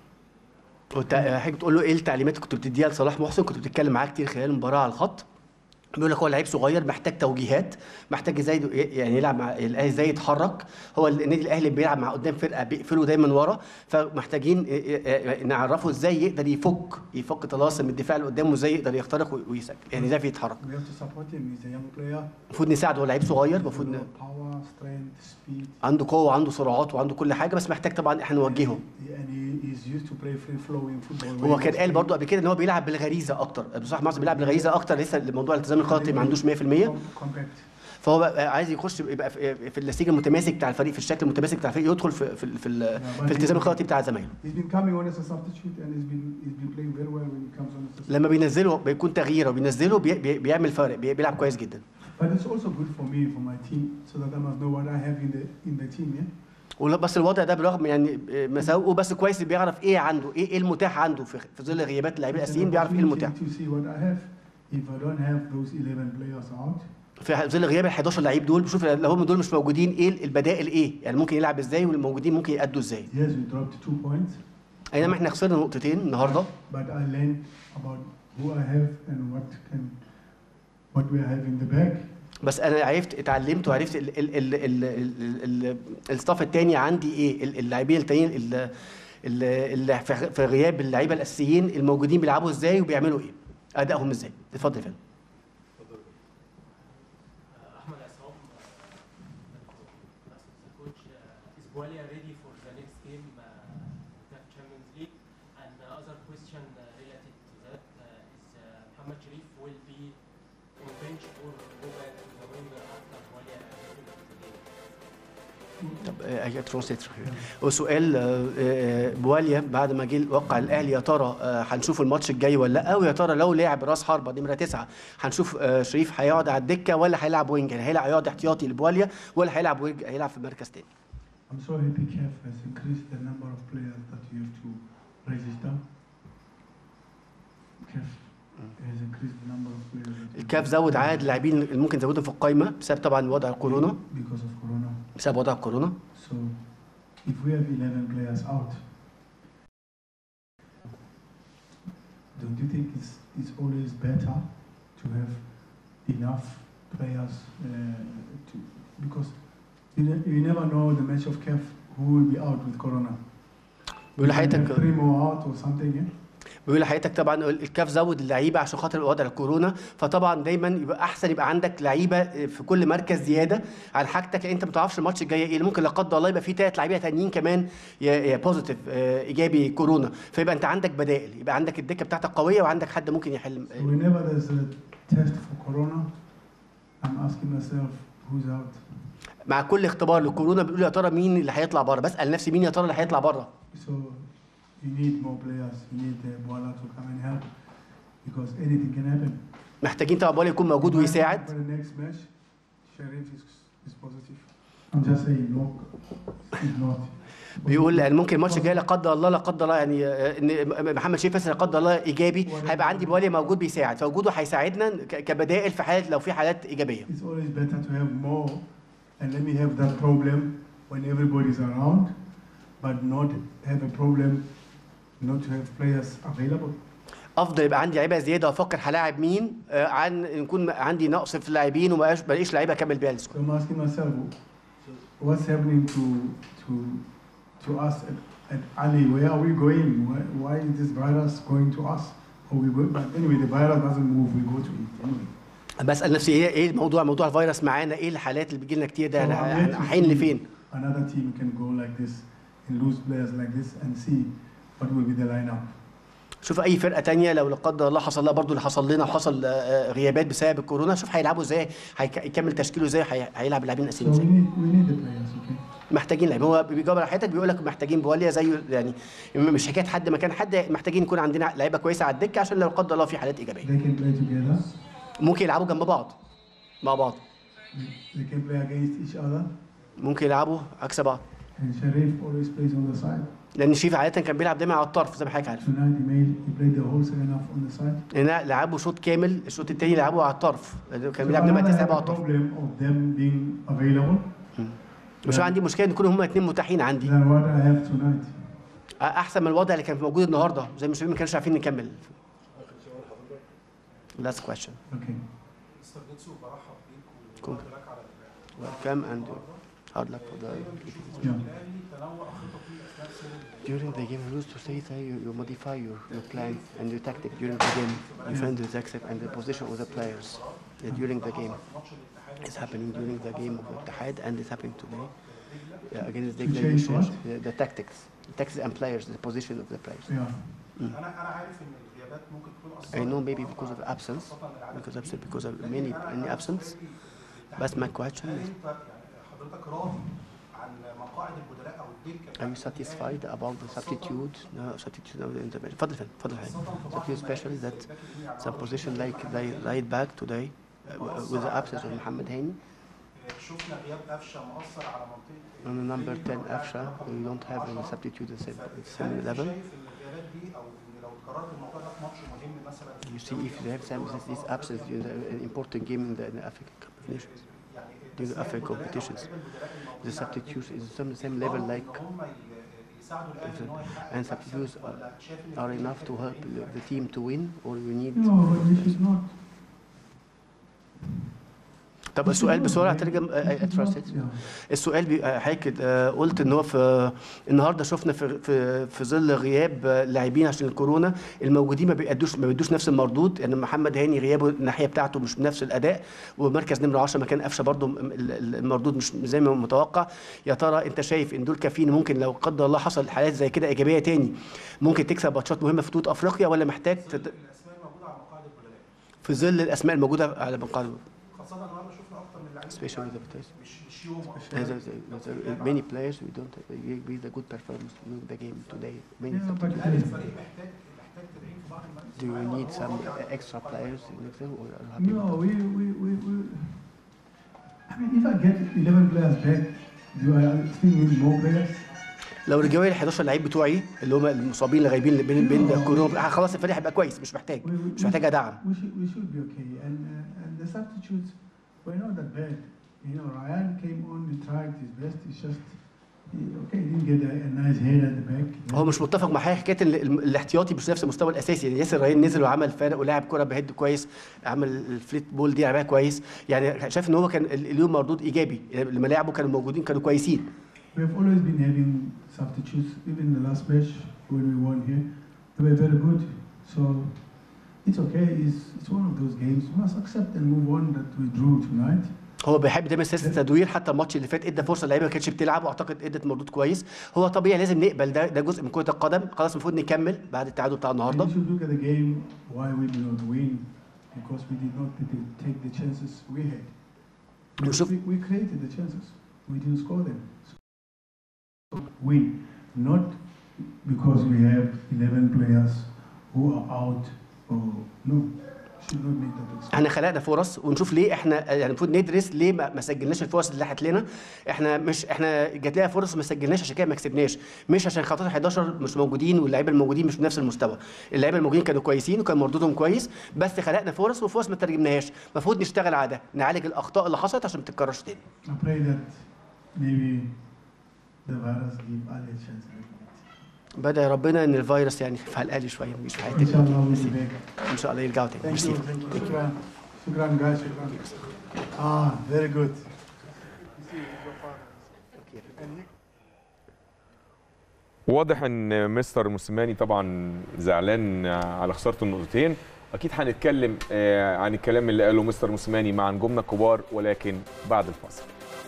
وت- حضرتك بتقول له ايه التعليمات اللي كنت بتديها لصلاح محسن كنت بتتكلم معاه كتير خلال المباراه على الخط بيقول لك هو لعيب صغير محتاج توجيهات محتاج ازاي يعني يلعب مع الاهلي ازاي يتحرك هو النادي الاهلي بيلعب مع قدام فرقه بيقفلوا دايما ورا فمحتاجين نعرفه ازاي يقدر يفك يفك طلاسم الدفاع اللي قدامه ازاي يقدر يخترق ويسجل يعني ازاي يتحرك We have to support him. He's a young player. المفروض نساعده هو لعيب صغير He's got a المفروض lot ن- of power, strength, speed. عنده قوه وعنده سرعات وعنده كل حاجه بس محتاج طبعا احنا نوجهه And he is used to play free flowing football. هو كان قال برضو قبل كده ان هو بيلعب بالغريزه اكتر بصراحه مصر بيلعب بالغريزه اكتر لسه موضوع الالتزام الخططي ما عندوش 100% compact. فهو بقى عايز يخش يبقى في في النسيج المتماسك بتاع الفريق في الشكل المتماسك بتاع الفريق يدخل في في في, ال- في الالتزام الخططي بتاع زمايله He's been coming on as a substitute and he's been he's been playing very well when he comes on as a substitute. لما بينزله بيكون تغيير وبينزله بي بي بيعمل فرق بي بيلعب كويس جدا But it's also good for me for my team so that I must know what I have in the in the team. Yeah. ولا- بس الوضع ده برغم يعني مساوئه بس كويس بيعرف ايه عنده ايه ايه المتاح عنده في في ظل غيابات اللاعبين It's an الاساسيين بيعرف ايه المتاح opportunity to see what I have. If I don't have those 11 players out, في ظل غياب ال 11 لعيب دول بشوف لو هم دول مش موجودين ايه البدائل ايه يعني ممكن يلعب ازاي والموجودين ممكن يأدوا ازاي yes, we dropped two points, اينما احنا خسرنا نقطتين النهارده but I learned about who I have and what can what we have in the bag. بس انا عرفت اتعلمت وعرفت ال ال ال ال ال ال الستاف التاني عندي ايه ال- اللاعبين التانيين ال- ال- اللي في في غياب اللعيبه الاساسيين الموجودين بيلعبوا ازاي وبيعملوا ايه ادائهم ازاي اتفضل يا فندم Ahmed Assaam, the coach, uh, is Bwalia ready for the next game, uh, the Champions League? And the other question uh, related to that uh, is uh, Muhammad Sharif will be on bench or go back to the winger after Bwalia finished the game? طب اي ترانسليت وسؤال آه، آه، بواليا بعد ما جه وقع الاهلي يا ترى آه، هنشوف الماتش الجاي ولا لا ويا ترى لو لعب راس حربه نمره تسعه هنشوف آه، شريف هيقعد على الدكه ولا هيلعب وينج يعني هيلعب هيقعد احتياطي لبواليا ولا هيلعب وينج هيلعب في مركز تاني I'm so happy CAF has increased the number of players that you have to register. CAF has increased the number of players. that you الكاف have زود to عدد اللاعبين اللي ممكن زودهم في القائمه بسبب طبعا وضع الكورونا Because of Corona. بسبب وضع الكورونا So if we have 11 players out, don't you think it's, it's always better to have enough players uh, to, because you, ne- you never know the match of CAF who will be out with Corona. بيقول You can have لحضرتك three more out or something, yeah? بيقول لحضرتك طبعا الكاف زود اللعيبه عشان خاطر وضع الكورونا فطبعا دايما يبقى احسن يبقى عندك لعيبه في كل مركز زياده عن حاجتك لأن انت ما تعرفش الماتش الجاي ايه ممكن لا قدر الله يبقى في ثلاث لعيبه تانيين كمان يا يا بوزيتيف آه، ايجابي كورونا فيبقى انت عندك بدائل يبقى عندك الدكه بتاعتك قويه وعندك حد ممكن يحل So whenever there's a test for Corona, I'm asking myself who's out. مع كل اختبار للكورونا بيقول يا ترى مين اللي هيطلع بره بسال نفسي مين يا ترى اللي هيطلع بره So you need more players. You need uh, Boala to come and help because anything can happen. محتاجين طبعا بولا يكون موجود ويساعد For the next match, Sharif is, is positive. I'm just saying, no, he's not. بيقول يعني ممكن الماتش الجاي لا قدر الله لا قدر الله يعني آه، ان محمد شريف مثلا لا قدر الله ايجابي هيبقى عندي بوالي موجود بيساعد فوجوده هيساعدنا ك- كبدائل في حاله لو في حالات ايجابيه It's always better to have more and let me have that problem when everybody's around, but not have a problem not to have players available. افضل يبقى عندي لعيبه زياده وافكر هلاعب مين آه، عن يكون عندي نقص في اللاعبين وما بقاش- بلاقيش لعيبه اكمل بيها السكواد So I'm asking myself, what's happening to to to us at, at Ali? Where are we going? Why, why is this virus going to us? Or we go, but anyway, the virus doesn't move. We go to it anyway. بسال نفسي ايه ايه الموضوع موضوع الفيروس معانا ايه الحالات اللي بيجي لنا كتير ده So I'm انا yet to حين see لفين Another team can go like this and lose players like this and see what will be the lineup. شوف اي فرقه تانية لو لا قدر الله حصل لها برضو اللي حصل لنا وحصل آه، آه، غيابات بسبب الكورونا شوف هيلعبوا ازاي هيك- هيكمل تشكيله ازاي هي- هيلعب اللاعبين So الاساسيين we ازاي need we need the players, okay? محتاجين لعيبه هو بيجاوب على حياتك بيقول لك محتاجين بواليا زي يعني مش حكايه حد مكان حد محتاجين يكون عندنا لعيبه كويسه على الدكه عشان لو قدر الله في حالات ايجابيه They can play together. ممكن يلعبوا جنب بعض مع بعض They can play against each other. ممكن يلعبوا عكس بعض And Sharif always plays on the side. لان شريف عاده كان بيلعب دايما على الطرف زي ما حضرتك عارف Tonight he made he played the whole second half on the side. هنا لعبوا شوط كامل الشوط الثاني لعبوا على الطرف كان So بيلعب I دايما rather تسعه have على a الطرف problem of them being available مش عندي مشكله ان يكونوا هما الاثنين متاحين عندي than what I have tonight. احسن من الوضع اللي كان موجود النهارده زي ما شايفين ما كانوش عارفين نكمل last question Okay. مستر بيتسو برحب بيك Cool. وبارك على الأداء. welcome and hard luck for the Yeah. الأهلي تنوع خططي أثناء سير ال- During the game, you used to say that you, you modify your, your plan and your tactic during the game. You find the tactic and the position of the players uh, during the game. It's happening during the game of Ittihad and it's happening today uh, against the, change what? the, the tactics, the tactics and players, the position of the players. Yeah. أنا أنا عارف إن الغيابات ممكن تكون أثرت I know maybe because of absence, because of because of many many absence. بس my question هل is انت يعني حضرتك راضي عن مقاعد البدلاء او الدكه are you satisfied about the substitute no substitute no intervention اتفضل فندم اتفضل فندم substitute especially that some position like they right back today uh, with the absence of محمد هاني شفنا غياب قفشه مؤثر على منطقه on the number 10 أفشة we don't have any substitute the same, the same هل انت level شايف ان الغيابات دي او ان لو اتكررت الموضوع ده في ماتش مهم مثلا you see if they have some this, this absence in the, an important game in the, in the African competitions يعني in the African competitions the substitutes is some same level like هم ي- يساعدوا الاهلي ان هو يحقق and substitutes are, are enough to help the, the team to win or we need No, but this is not. طب السؤال بسرعه ترجم This is not- اتفرست yeah. السؤال بي- آه، حضرتك آه، قلت ان هو في النهارده شفنا في في في ظل غياب آه، لاعبين عشان الكورونا الموجودين ما بيأدوش ما بيدوش نفس المردود يعني محمد هاني غيابه الناحيه بتاعته مش بنفس الاداء ومركز نمره 10 مكان قفشه برضه م- ال- ال- المردود مش زي ما متوقع يا ترى انت شايف ان دول كافيين ممكن لو قدر الله حصل حالات زي كده ايجابيه تاني ممكن تكسب ماتشات مهمه في بطوله افريقيا ولا محتاج تت- الاسماء الموجوده على مقاعد البدلاء في ظل الاسماء الموجوده على مقاعد خاصه النهارده شفنا اكتر من لعيب especially the players مش مش يوم أو As I say, there's a- many players we don't uh, give the good performance during the game today. Many Yeah, but substitutes. هل الفريق محتاج محتاج تدعيم في بعض المراكز Do you معينة need ولا some هو راضي عن- extra players in Excel or are you happy with No, we, we, we, we. I mean, if I get 11 players back, do I still need more players? لو رجعوا لي ال 11 لعيب بتوعي اللي هم المصابين اللي غايبين اللي بين بين الكورونا خلاص الفريق هيبقى كويس مش محتاج We, we, مش محتاج ادعم we should, we should be okay. And, uh, and the substitutes were not that bad. You know, Ryan came on, he tried his best. It's just, he, okay, he didn't get a, a nice head at the back. هو مش متفق معايا حكايه ان ال- الاحتياطي مش نفس المستوى الاساسي يعني ياسر ريان نزل وعمل فارق ولعب كره بهيد كويس عمل الفليت بول دي لعبها كويس يعني شايف ان هو كان ال- اليوم مردود ايجابي يعني لما لعبوا كانوا موجودين كانوا كويسين We have always been having substitutes. Even the last match when we won here, they were very good. So it's okay. It's, it's one of those games. We must accept and move on that we drew tonight. هو بيحب دايما سياسه التدوير حتى الماتش اللي فات ادى فرصه اللعيبه ما كانتش بتلعب واعتقد ادت مردود كويس هو طبيعي لازم نقبل ده ده جزء من كره القدم خلاص المفروض نكمل بعد التعادل بتاع And النهارده you should look at the game why we did not win because we did not t- take the chances we had. Because شوف- we, we created the chances. We didn't score them. So win, not because we have 11 players who are out or no. Should not make that excuse. احنا خلقنا فرص ونشوف ليه احنا يعني المفروض ندرس ليه ما ما سجلناش الفرص اللي راحت لنا احنا مش احنا جات لنا فرص ما سجلناش عشان كده ما كسبناش مش عشان خاطر 11 مش موجودين واللعيبه الموجودين مش بنفس المستوى اللعيبه الموجودين كانوا كويسين وكان مردودهم كويس بس خلقنا فرص وفرص ما ترجمناهاش المفروض نشتغل على ده نعالج الاخطاء اللي حصلت عشان ما تتكررش تاني I pray that maybe the virus give Ali a chance a little bit. بدأ ربنا ان الفيروس يعني في الاقل شويه مش في إن حياتي شاء الله we'll be back. ان شاء الله يرجعوا تاني Thank ميرسي you. Thank you. شكرا. شكرا guys. شكرا. Ah, very good. واضح ان مستر موسيماني طبعا زعلان على خساره النقطتين اكيد هنتكلم آه، عن الكلام اللي قاله مستر موسيماني مع نجومنا الكبار ولكن بعد الفاصل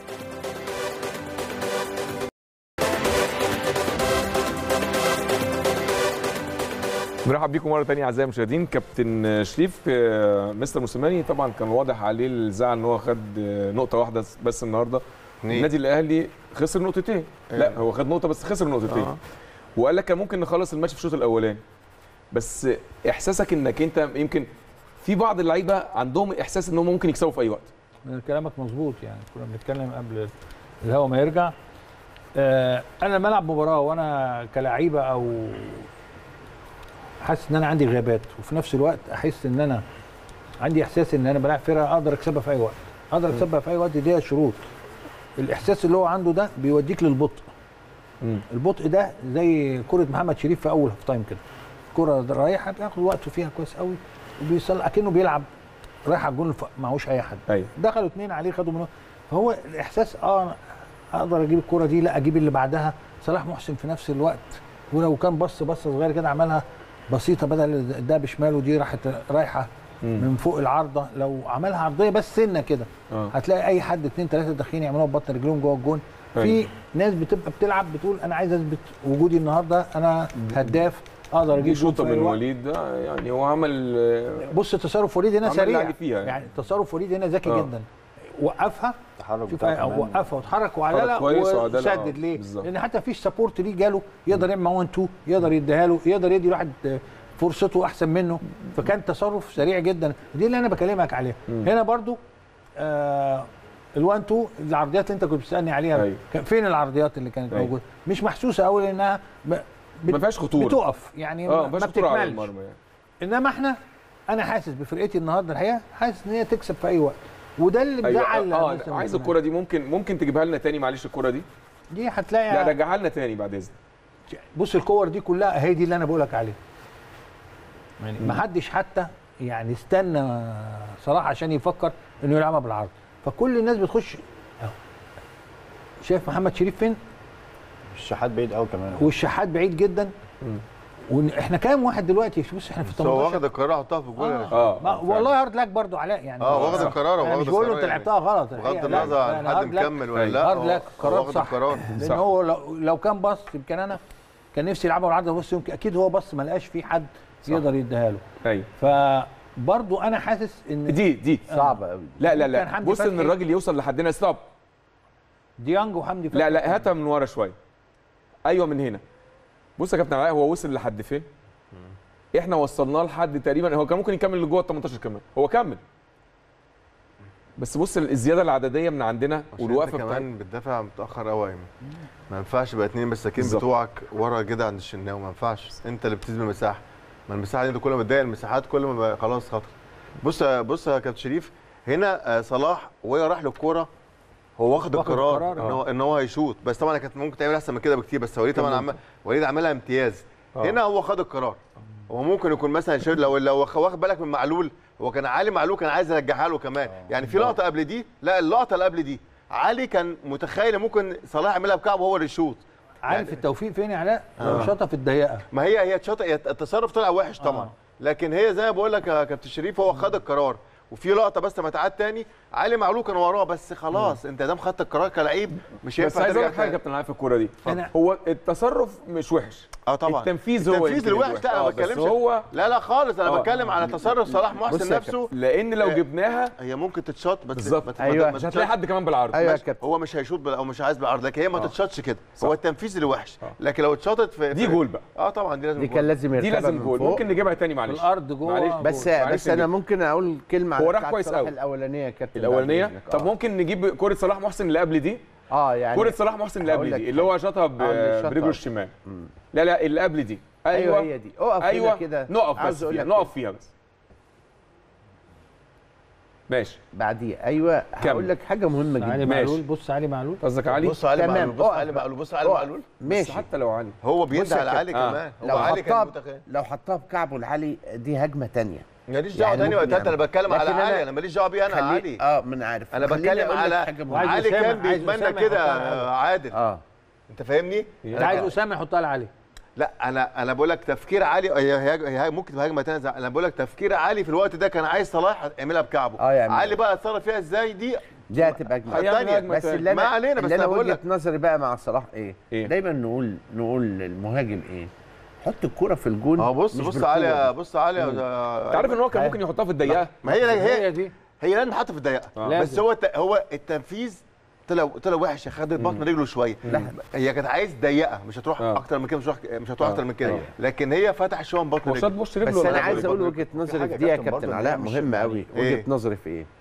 مرحب بيكم مره ثانيه اعزائي المشاهدين كابتن شريف آه، مستر موسيماني طبعا كان واضح عليه الزعل ان هو خد آه، نقطه واحده بس النهارده اتنين. النادي الاهلي خسر نقطتين لا هو خد نقطه بس خسر نقطتين آه. وقال لك كان ممكن نخلص الماتش في الشوط الاولاني بس احساسك انك انت يمكن في بعض اللعيبه عندهم احساس انهم ممكن يكسبوا في اي وقت كلامك مظبوط يعني كنا بنتكلم قبل الهوا ما يرجع آه انا لما العب مباراه وانا كلعيبه او حاسس ان انا عندي غيابات وفي نفس الوقت احس ان انا عندي احساس ان انا بلعب فرقه اقدر اكسبها في اي وقت اقدر اكسبها في اي وقت دي شروط الاحساس اللي هو عنده ده بيوديك للبطء البطء ده زي كره محمد شريف في اول هاف تايم كده كره رايحه بياخد وقته فيها كويس قوي وبيصل اكنه بيلعب رايح على الجون الف- معهوش اي حد ايوه دخلوا اثنين عليه خدوا منه فهو الاحساس اه اقدر اجيب الكره دي لا اجيب اللي بعدها صلاح محسن في نفس الوقت ولو كان بص بصه صغيره كده عملها بسيطه بدل ده بشماله دي راحت رايحه من فوق العارضه لو عملها عرضيه بس سنه كده اه هتلاقي اي حد اثنين ثلاثه داخلين يعملوها ببطن رجلهم جوه الجون في أيوة. ناس بتبقى بتلعب بتقول انا عايز اثبت وجودي النهارده انا هداف اقدر دي اجيب جول شوطه في أي من وقت. وليد ده يعني هو عمل آه، بص تصرف وليد هنا عمل اللي سريع عليه فيها يعني. يعني تصرف وليد هنا ذكي آه. جدا وقفها التحرك شوف بتاعه كمان. وقفها واتحرك وعدلها حرك كويس وعدلها، وسدد آه، ليه؟ بالظبط. لان حتى فيش سبورت ليه جاله يقدر يعمل 1 2 يقدر يديها له يقدر يدي واحد آه، فرصته احسن منه فكان تصرف سريع جدا دي اللي انا بكلمك عليها هنا برضو آه ال1 2 العرضيات اللي انت كنت بتسالني عليها أيوة. كان فين العرضيات اللي كانت أيوة. موجوده مش محسوسه قوي لانها ب- ما فيهاش خطوره بتقف يعني اه ما ما ما فيهاش خطوره على بتكملش المرمى يعني انما احنا انا حاسس بفرقتي النهارده الحقيقه حاسس ان هي تكسب في اي وقت وده اللي مزعل ايوه اه مستر عايز زمان. الكره دي ممكن ممكن تجيبها لنا تاني معلش الكره دي دي هتلاقي لا رجعها لنا تاني بعد اذنك بص الكور دي كلها هي دي اللي انا بقولك عليها يعني ما حدش حتى يعني استنى صلاح عشان يفكر انه يلعبها بالعرض فكل الناس بتخش أهو. شايف محمد شريف فين الشحات بعيد قوي كمان والشحات بعيد جدا واحنا كام واحد دلوقتي بص احنا في بس هو 18 واخد القرار حطها في الجول آه. اه ما والله هارد لك برضو علاء يعني اه واخد القرار انا واخد مش بقول له القرار انت يعني. لعبتها غلط بغض الحقيقة. لا، النظر عن يعني حد هارد لك- مكمل ولا لا هارد هو- لك هو قرار واخد صح القرار لان صح. هو لو, لو كان بص يمكن انا كان نفسي يلعبها بالعرض بص يمكن اكيد هو بص ما لقاش في حد يقدر يديها له ايوه فبرضو انا حاسس ان دي دي صعبه قوي لا لا كان لا حمدي بص ان فتحي. الراجل يوصل لحدنا ستوب ديانج وحمدي فتحي لا لا هاتها من ورا شويه ايوه من هنا بص يا كابتن علاء هو وصل لحد فين احنا وصلناه لحد تقريبا هو كان ممكن يكمل لجوه ال 18 كمان هو كمل بس بص الزياده العدديه من عندنا عشان انت والوقفه بتاعت كمان بتدافع متاخر قوي يا ايمن ما ينفعش بقى اتنين مساكين بالظبط. بتوعك ورا كده عند الشناوي ما ينفعش انت اللي بتسيب المساحه ما المساحه دي انت كل ما بتضايق المساحات كل ما بقى خلاص خطر بص بص يا كابتن شريف هنا آه، صلاح وهو راح للكوره هو واخد واخد القرار القرار، ان آه. هو ان هو هيشوط بس طبعا كانت ممكن تعمل احسن من كده بكتير بس وليد طبعا عمل وليد عملها امتياز آه. هنا هو خد القرار هو ممكن يكون مثلا شير لو لو واخد بالك من معلول هو كان علي معلول كان عايز يرجعها له كمان يعني في لقطه قبل دي لا اللقطه اللي قبل دي علي كان متخيل ممكن صلاح يعملها بكعبه وهو اللي يشوط عارف التوفيق فين يا علاء؟ لو شاطها في الضيقه ما هي هي اتشاط هي التصرف طلع وحش طبعا آه. لكن هي زي ما بقول لك يا كابتن شريف هو خد القرار وفي لقطه بس لما تعاد تاني علي معلول كان وراه بس خلاص انت دام خدت القرار كلاعب مش بس هينفع عايز اقول ترجع لك حاجه يا تاني. كابتن علاء في الكوره دي أنا- هو التصرف مش وحش اه طبعا التنفيذ هو التنفيذ يمكن الوحش لا انا آه، ما بس بتكلمش هو لا لا خالص انا آه. بتكلم على تصرف صلاح بص محسن يا نفسه لان لو آه، جبناها هي ممكن تتشاط بس بالظبط. ما ت- أيوة. ما مش تتشاط- هتلاقي حد كمان بالعرض ايوه يا ماشي، كابتن هو مش هيشوط بال- او مش عايز بالعرض لكن هي ما آه. تتشاطش كده صح. هو التنفيذ اللي وحش آه. لكن لو اتشاطت في دي في- جول بقى اه طبعا دي لازم دي جول. كان لازم دي يركبها لازم من جول فوق. ممكن نجيبها تاني في معلش الارض جوه معلش. بس معلش بس انا نجيب. ممكن اقول كلمه هو على راح بتاعت كويس صلاح قوي. الاولانيه يا كابتن الاولانيه بعد إذنك. طب آه. ممكن نجيب كره صلاح محسن اللي قبل دي اه يعني كره صلاح محسن اللي هقول قبل لك دي اللي هو شاطها ب- آه، اللي شاطها. برجله الشمال مم. لا لا اللي قبل دي ايوه ايوه هي دي اقف ايوه هنا كده نقف عاوز بس أقول فيها لك نقف فيها بس ماشي بعديها ايوه هقول لك حاجه مهمه علي جدا ماشي. معلول بص علي معلول قصدك علي بص علي تمام، معلول بص اقف علي بقى. معلول بص علي اقف. معلول بس ماشي حتى لو علي هو بص بيدي يا على علي كابتن. آه. كمان لو هو علي كان حطها متخيل لو حطها بكعبه لعلي دي هجمه تانية ماليش دعوه يعني تاني ممكن وقتها انا يعمل. بتكلم على لكن أنا- علي انا ماليش دعوه بيه انا خلي- علي اه ما انا عارف انا خليني بتكلم أقول لك على حاجة مهمة. وعايز علي أسامة- كان عايز بيتمنى أسامة كده يحطها على آه، عادل اه انت فاهمني انت عايز اسامه يحطها لعلي لا انا انا بقول لك تفكير علي هي هي, هي ممكن تبقى هجمه تانية زي- انا بقول لك تفكير علي في الوقت ده كان عايز صلاح يعملها بكعبه آه، يعملها. علي بقى اتصرف فيها ازاي دي دي هتبقى اجمل هيعمل الثانيه هجمة بس تاني. اللي انا ما علينا، بس اللي انا أنا بقول وجهه لك. نظري بقى مع صلاح ايه؟ إيه؟ دايما نقول نقول للمهاجم ايه؟ حط الكرة في الجون اه بص مش بص بالقوة علي دي. بص علي انت عارف ان هو كان ممكن يحطها في الضيقه ما هي هي هي دي هي لازم تتحط في الضيقه آه. بس لازم. هو الت- هو التنفيذ طلع طلع وحش خدت بطن رجله شويه هي كانت عايز ضيقه مش هتروح آه. اكتر من كده مش هتروح مش هتروح آه. اكتر من كده آه. لكن هي فتح شويه من بطن هو شاط رجله بوش رجله بس ولا انا لا؟ عايز اقول ولا وجهه نظري حاجة في دي يا كابتن برضه كابتن إن هي علاء مش مهمه يعني قوي إيه؟ وجهه نظري في ايه؟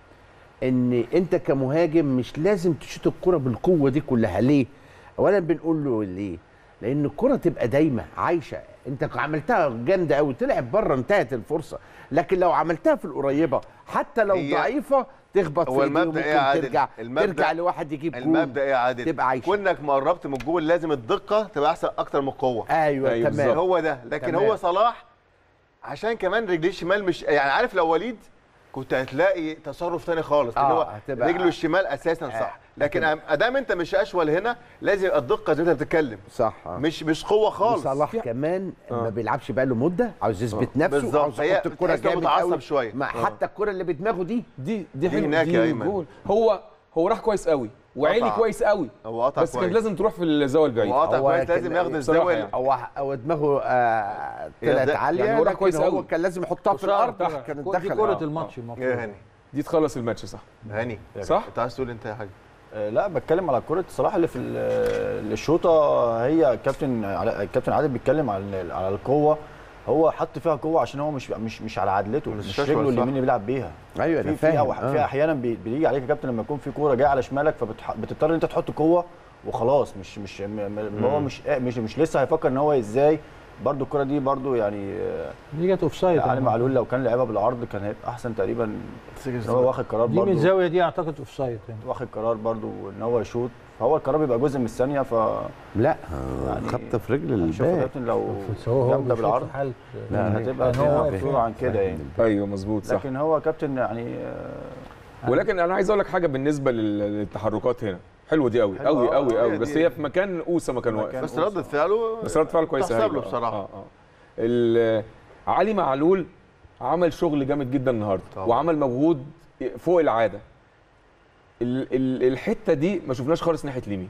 ان انت كمهاجم مش لازم تشوط الكرة بالقوه دي كلها ليه؟ اولا بنقول له ليه؟ لان الكرة تبقى دايمه عايشه انت عملتها جامده قوي طلعت بره انتهت الفرصه لكن لو عملتها في القريبه حتى لو هي- ضعيفه تخبط هو في ايديه المبدأ وممكن إيه يا عادل؟ ترجع المبدأ- ترجع لواحد يجيب جول المبدا ايه يا عادل تبقى عايشه كونك ما قربت من الجول لازم الدقه تبقى احسن اكتر من القوه ايوه, أيوة تمام بالظبط. هو ده لكن تمام. هو صلاح عشان كمان رجليه الشمال مش يعني عارف لو وليد كنت هتلاقي تصرف تاني خالص لان آه، هو هتبقى- رجله الشمال اساسا صح لكن ادام انت مش اشول هنا لازم يبقى الدقه زي ما انت بتتكلم صح آه. مش مش قوه خالص صلاح كمان آه. ما بيلعبش بقى له مده عاوز يثبت نفسه بالظبط. عاوز هي يحط الكره تحس إنه جامد متعصب قوي شوية. مع آه. حتى الكره اللي بدماغه دي دي دي دي حلوه هناك دي يا أيمن. جول هو هو راح كويس قوي وعيلي قطع. كويس قوي هو قطع بس كان كويس. لازم تروح في الزاويه البعيده هو قطع هو كويس كان- لازم ياخد بصراحة الزاويه يعني. هو هو دماغه آه يا طلعت ده- عاليه يعني هو راح لكن كويس هو قوي. كان لازم يحطها في وشاط الارض تحت. كانت دي دخل كره آه. الماتش يا المفروض هاني دي تخلص الماتش صح هاني صح انت عايز تقول انت يا حاج آه، لا بتكلم على كرة صلاح اللي في ال- الشوطة هي كابتن علاء- الكابتن عادل بيتكلم على على القوة هو حط فيها قوة عشان هو مش مش مش على عدلته مش مش شاشة رجله ولا اليمين صح؟ اللي بيلعب بيها ايوه انا في في, فاهم أو- في احيانا بي- بيجي عليك يا كابتن لما يكون في كوره جايه على شمالك فبتضطر ان انت تحط قوه وخلاص مش مش م- م- هو مش مش مش لسه هيفكر ان هو ازاي برضو الكره دي برضو يعني آه، دي جت اوف سايد علي معلول لو كان لعبها بالعرض كان هيبقى احسن تقريبا إن هو واخد قرار دي من برضو الزاويه دي اعتقد اوف سايد يعني واخد قرار برضو ان هو يشوط فهو القرار بيبقى جزء من الثانيه ف لا يعني خبطه في رجل شوف يا الباك كابتن لو بس هو هو جامده بيشوط بالعرض في حاله لا، هتبقى يعني هو فيها واقف مفروض عن كده يعني ايوه مظبوط صح لكن هو كابتن يعني آه، ولكن انا عايز اقول لك حاجه بالنسبه لل- للتحركات هنا حلوه دي قوي حلوة، قوي آه، قوي هي قوي بس دي. هي في مكان اوسه مكان واقف مكان بس ردة فعله بس رد فعل كويسه تحسب هايلة. له بصراحه آه آه. ال- علي معلول عمل شغل جامد جدا النهارده طبعا. وعمل مجهود فوق العاده ال- ال- الحته دي ما شفناش خالص ناحيه اليمين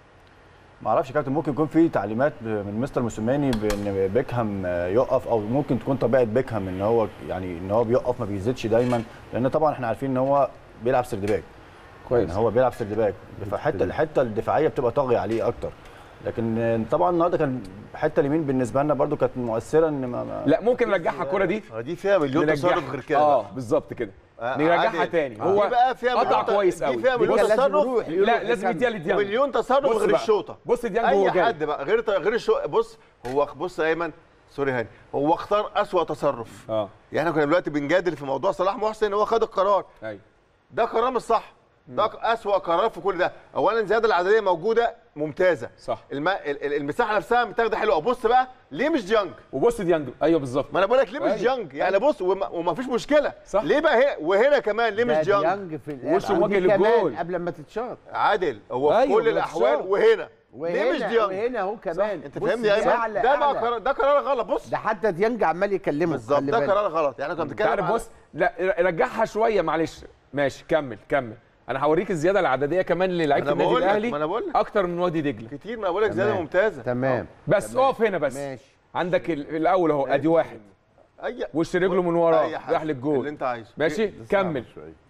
ما اعرفش يا كابتن ممكن يكون في تعليمات من مستر موسيماني بان بيكهام يقف او ممكن تكون طبيعه بيكهام ان هو يعني ان هو بيقف ما بيزيدش دايما لان طبعا احنا عارفين ان هو بيلعب سرد باك كويس يعني هو بيلعب سرد باك فحتى الحته الدفاعيه بتبقى طاغيه عليه اكتر لكن طبعا النهارده كان الحته اليمين بالنسبه لنا برده كانت مؤثره ان ما ما لا ممكن نرجعها الكره دي آه، دي فيها مليون نرجعها. تصرف غير كده اه بقى. بالظبط كده آه، نرجعها عادل. تاني دي هو بقى فيها قطع مليون- كويس دي قوي فيها مليون كان لازم تصرف يروح. لا لازم يديها لديانج ومليون تصرف بص غير بقى. الشوطه بص ديانج وهو اي جاي حد بقى غير غير الشوطه بص هو بص يا ايمن سوري هاني هو اختار اسوأ تصرف اه يعني احنا كنا دلوقتي بنجادل في موضوع صلاح محسن هو خد القرار ايوه ده قرار مش صح ده اسوأ قرار في كل ده اولا الزياده العدديه موجوده ممتازه صح الم... ال- ال- المساحه نفسها متاخده حلوه بص بقى ليه مش ديانج وبص ديانج ايوه بالظبط ما انا بقول لك ليه مش أيوة. ديانج يعني بص وما, وما فيش مشكله صح. ليه بقى هي وهنا كمان ليه مش ده ديانج ديانج في الآخر. وشه ودي موجه كمان للجول. قبل ما تتشاط عادل هو في أيوة، كل الاحوال بالظبط. وهنا ليه مش وهنا ديانج وهنا اهو كمان انت بص فاهمني يا دي ايمن أعلى- ده بقى أعلى. قرار ده قرار غلط بص ده حتى ديانج عمال يكلمه بالظبط خلي ده بالك. قرار غلط يعني كنا انت بنتكلم عارف على- بص لا رجعها شويه معلش ماشي كمل كمل انا هوريك الزياده العدديه كمان للعيبه أنا النادي بقول لك، الاهلي ما أنا بقول لك. اكتر من وادي دجله كتير ما أنا بقول لك زياده تمام. ممتازه تمام بس اقف هنا بس ماشي عندك ال- الاول اهو ادي واحد اي وش رجله من وراه أي حاجة. راح اللي للجول انت عايزه ماشي كمل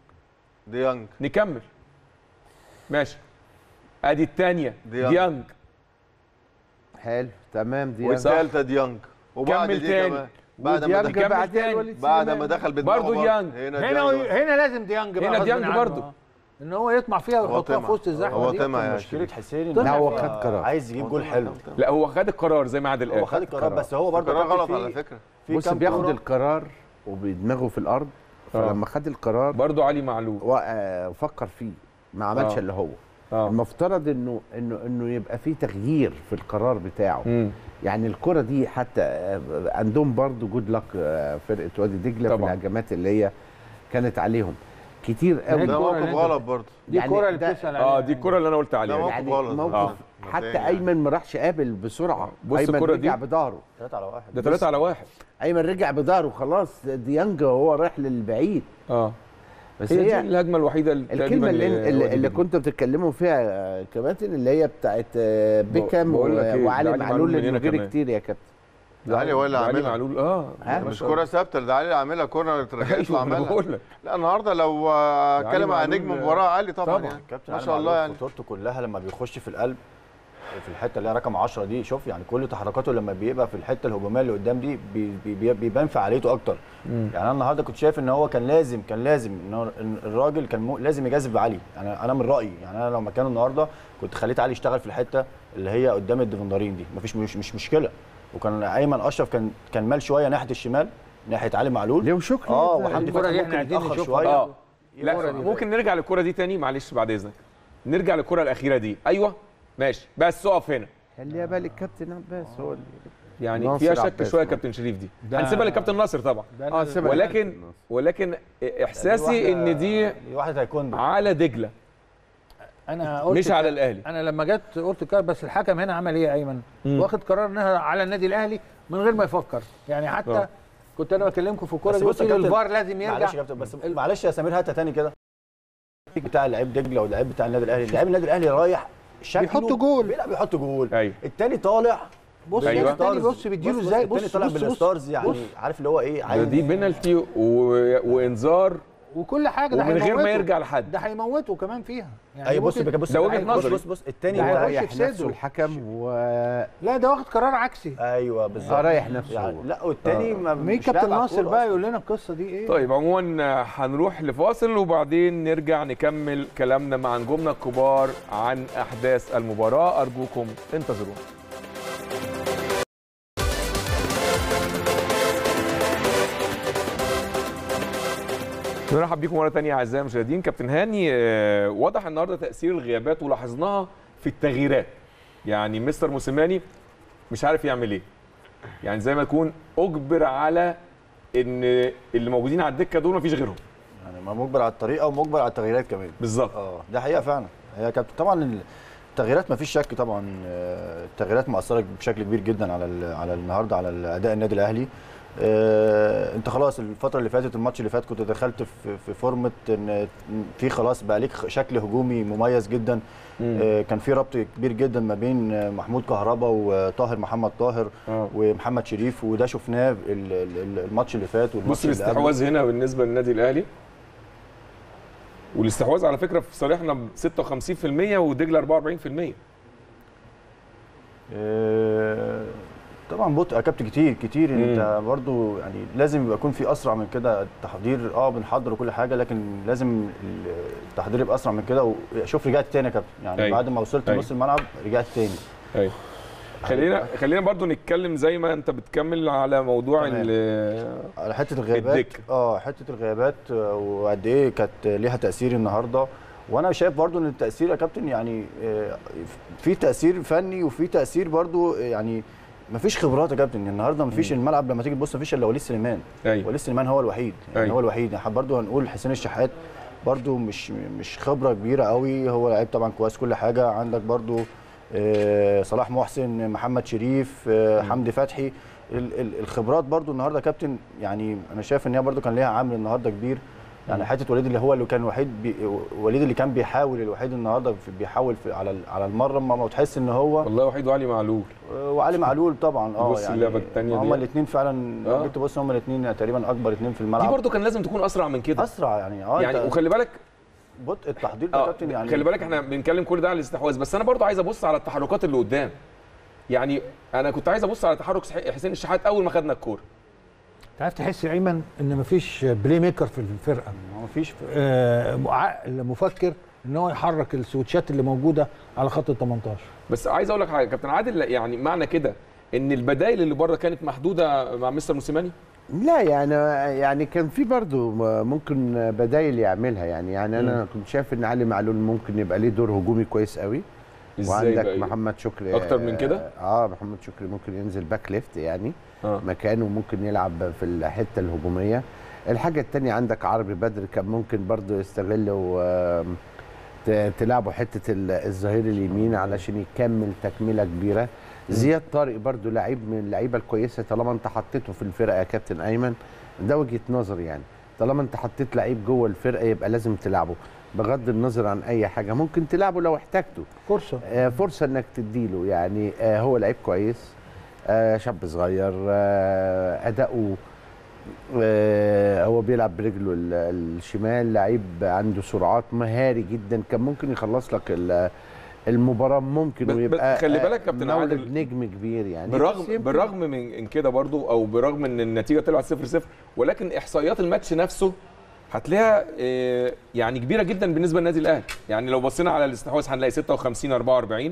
ديانج نكمل ماشي ادي الثانيه ديانج. ديانج حلو تمام ديانج والثالثه ديانج وبعد كمل دي تاني. كمان بعد ما وديانج دخل كمل بعدين تاني. وليد بعد سليمان. ما دخل بدماغه برضه ديانج. هنا هنا ديانج هنا لازم ديانج بقى هنا غصب ديانج عنه. برضه. آه. ان هو يطمع فيها هو ويحطها طمع. في وسط الزحمه هو دي طمع يا مشكله شريف. حسين لا، ان هو هو خد قرار. عايز يجيب جول حلو لا هو خد القرار زي ما عادل هو قال خد القرار بس هو برضه قرار كابتن غلط في- على فكره في بص كام بياخد كورة- القرار وبدماغه في الارض فلما خد القرار برضه علي معلول و- آه، فكر فيه ما عملش آه. اللي هو اه المفترض انه انه انه يبقى في تغيير في القرار بتاعه مم. يعني الكره دي حتى آه، عندهم برضو جود لك فرقه وادي دجله في طبعا. الهجمات اللي هي كانت عليهم كتير قوي ده الكرة موقف اللي أنت- غلط برضه دي يعني الكوره اللي ده- بتسال عليها اه دي الكره اللي انا قلت عليها موقف يعني غلط. موقف آه. حتى يعني. ايمن ما راحش قابل بسرعه بص ايمن الكرة رجع دي. بظهره 3 على 1 ده 3 على واحد ايمن رجع بظهره خلاص ديانج وهو رايح للبعيد اه بس هي دي هي الهجمه الوحيده اللي الكلمه تقريباً اللي, لوادي اللي, دجلة. اللي كنتوا بتتكلموا فيها يا كباتن اللي هي بتاعت آه، بيكام بقول لك إيه، وعلي ده علي معلول معلول من هنا اللي غير كمان. كتير يا كابتن ده علي هو اللي ده علي عاملها معلول اه ها؟ مش كوره ثابته ده علي اللي عاملها كورنر اترجعت ايوه أنا وعملها بقول لك لا النهارده لو آه، اتكلم عن معلول، نجم آه، المباراه علي طبعا, طبعاً. يعني كابتن ما علي شاء الله معلول يعني خطورته كلها لما بيخش في القلب في الحته اللي هي رقم 10 دي شوف يعني كل تحركاته لما بيبقى في الحته الهجوميه اللي قدام دي بي بي بيبان فعاليته اكتر يعني انا النهارده كنت شايف ان هو كان لازم كان لازم ان هو إن الراجل كان مو لازم يجازف بعلي انا انا من رايي يعني انا لو مكانه النهارده كنت خليت علي يشتغل في الحته اللي هي قدام الديفندرين دي مفيش مش, مش مشكله وكان ايمن اشرف كان كان مال شويه ناحيه الشمال ناحيه علي معلول ليه شكري اه وحمدي الكرة فتحي دي ممكن احنا عايزين يتاخر نشوفها شويه اه الكرة لا دي. ممكن نرجع للكره دي تاني معلش بعد اذنك نرجع للكره الاخيره دي ايوه ماشي بس اقف هنا خليها بالك كابتن عباس هو اللي يعني ناصر فيها شك عباس شويه برضه. كابتن شريف دي ده- هنسيبها للكابتن ناصر طبعا اه سيبها ولكن لكابتن ناصر. ولكن احساسي ان دي دي واحده هيكون على دجله انا قلت مش على الاهلي انا لما جت قلت كده بس الحكم هنا عمل ايه يا ايمن؟ مم. واخد قرار انها على النادي الاهلي من غير ما يفكر يعني حتى آه. كنت انا بكلمكم في الكوره بس دي بص قلت يا لي كابتن، الفار لازم يرجع معلش يا كابتن بس معلش يا سمير هاتها تاني كده بتاع لعيب دجله واللعيب بتاع النادي الاهلي لعيب النادي الاهلي رايح شكله بيحط جول. بيلعب بيحط جول ايوه التاني طالع بص أيوة. التاني بص بيديله ازاي التاني بص طالع بص بص بالستارز يعني بص. عارف اللي هو ايه ده عايز دي بينالتي و... وانذار وكل حاجه ده ومن غير ما هيموته. يرجع لحد ده هيموته كمان فيها يعني ايوه بص ممكن- بص ده وجهة بص- نظري. بص بص التاني ده بتاع- هيخش رايح في نفسه صدره. الحكم و لا ده واخد قرار عكسي ايوه بالظبط آه، رايح نفسه يعني هو. لا والتاني ما مين مش كابتن لاعب على ناصر الكورة بقى أصلاً. يقول لنا القصه دي ايه طيب عموما آه، هنروح لفاصل وبعدين نرجع نكمل كلامنا مع نجومنا الكبار عن احداث المباراه ارجوكم انتظرونا نرحب بيكم مره ثانيه اعزائي المشاهدين كابتن هاني آه، واضح النهارده تاثير الغيابات ولاحظناها في التغييرات يعني مستر موسيماني مش عارف يعمل ايه يعني زي ما يكون اجبر على ان اللي موجودين على الدكه دول مفيش غيرهم يعني ما مجبر على الطريقه ومجبر على التغييرات كمان بالظبط اه ده حقيقه فعلا هي كانت طبعا التغييرات ما فيش شك طبعا آه، التغييرات مأثره بشكل كبير جدا على ال- على النهارده على اداء النادي الاهلي آه، انت خلاص الفتره اللي فاتت الماتش اللي فات كنت دخلت في في فورمه ان في خلاص بقى ليك شكل هجومي مميز جدا آه، كان في ربط كبير جدا ما بين آه، محمود كهربا وطاهر محمد طاهر آه. ومحمد شريف وده شفناه ال- ال- الماتش اللي فات والماتش بص اللي قبله. الاستحواذ هنا بالنسبه للنادي الاهلي والاستحواذ على فكره في صالحنا ب 56% ودجله 44% آه، طبعا بطء يا كابتن كتير كتير مم. انت برضو يعني لازم يبقى يكون في اسرع من كده التحضير اه بنحضر وكل حاجه لكن لازم التحضير يبقى اسرع من كده وشوف رجعت تاني يا كابتن يعني أيوة. بعد ما وصلت أيوة. نص الملعب رجعت تاني ايوه خلينا خلينا برضو نتكلم زي ما انت بتكمل على موضوع تمام. ال- على حته الغيابات الدكة. اه حته الغيابات آه، وقد ايه كانت ليها تاثير النهارده وانا شايف برضو ان التاثير يا كابتن يعني آه، في تاثير فني وفي تاثير برضو يعني مفيش خبرات يا كابتن النهارده مفيش الملعب لما تيجي تبص مفيش الا وليد سليمان ايوه وليد سليمان هو الوحيد يعني أيوة. هو الوحيد يعني برضو هنقول حسين الشحات برضو مش مش خبره كبيره قوي هو لعيب طبعا كويس كل حاجه عندك برضو آه، صلاح محسن محمد شريف آه، حمدي فتحي ال- ال- الخبرات برضو النهارده يا كابتن يعني انا شايف ان هي برضو كان ليها عامل النهارده كبير يعني حته وليد اللي هو اللي كان الوحيد بي وليد اللي كان بيحاول الوحيد النهارده في- بيحاول في على ال- على المره ما تحس ان هو والله وحيد وعلي معلول وعلي معلول طبعا اه بص اللعبة التانية هما دي. الاثنين فعلا آه. لو جيت تبص هما الاثنين تقريبا اكبر اثنين في الملعب دي برضو كان لازم تكون اسرع من كده اسرع يعني اه يعني أنت وخلي بالك بطء التحضير ده يا اه كابتن يعني خلي بالك احنا بنتكلم كل ده على الاستحواذ بس انا برضو عايز ابص على التحركات اللي قدام يعني انا كنت عايز ابص على تحرك صح- حسين الشحات اول ما خدنا الكوره انت عارف تحس يا ايمن ان مفيش بلاي ميكر في الفرقه ما فيش آه عقل مفكر ان هو يحرك السويتشات اللي موجوده على خط ال 18 بس عايز اقول لك حاجه كابتن عادل يعني معنى كده ان البدائل اللي بره كانت محدوده مع مستر موسيماني لا يعني يعني كان في برضو ممكن بدايل يعملها يعني يعني انا مم. كنت شايف ان علي معلول ممكن يبقى ليه دور هجومي كويس قوي ازاي وعندك بقى؟ محمد شكري أكتر من كده؟ اه محمد شكري ممكن ينزل باك ليفت يعني آه. مكانه ممكن يلعب في الحته الهجوميه الحاجه الثانيه عندك عربي بدر كان ممكن برضو يستغل و ت- تلعبوا حته ال- الظهير اليمين علشان يكمل تكمله كبيره زياد طارق برضو لعيب من اللعيبه الكويسه طالما انت حطيته في الفرقه يا كابتن ايمن ده وجهه نظري يعني طالما انت حطيت لعيب جوه الفرقه يبقى لازم تلعبه بغض النظر عن اي حاجه ممكن تلعبه لو احتاجته فرصه آه، فرصه انك تديله يعني آه، هو لعيب كويس آه، شاب صغير آه، اداؤه آه، هو بيلعب برجله ال- الشمال لعيب عنده سرعات مهاري جدا كان ممكن يخلص لك ال- المباراه ممكن بس- ويبقى بس خلي آه، بالك كابتن مولد عادل، نجم كبير يعني بس بالرغم يمكن- بالرغم من كده برضو او برغم ان النتيجه طلعت 0 0 ولكن احصائيات الماتش نفسه هتلاقيها آه، يعني كبيره جدا بالنسبه للنادي الاهلي يعني لو بصينا على الاستحواذ هنلاقي 56 44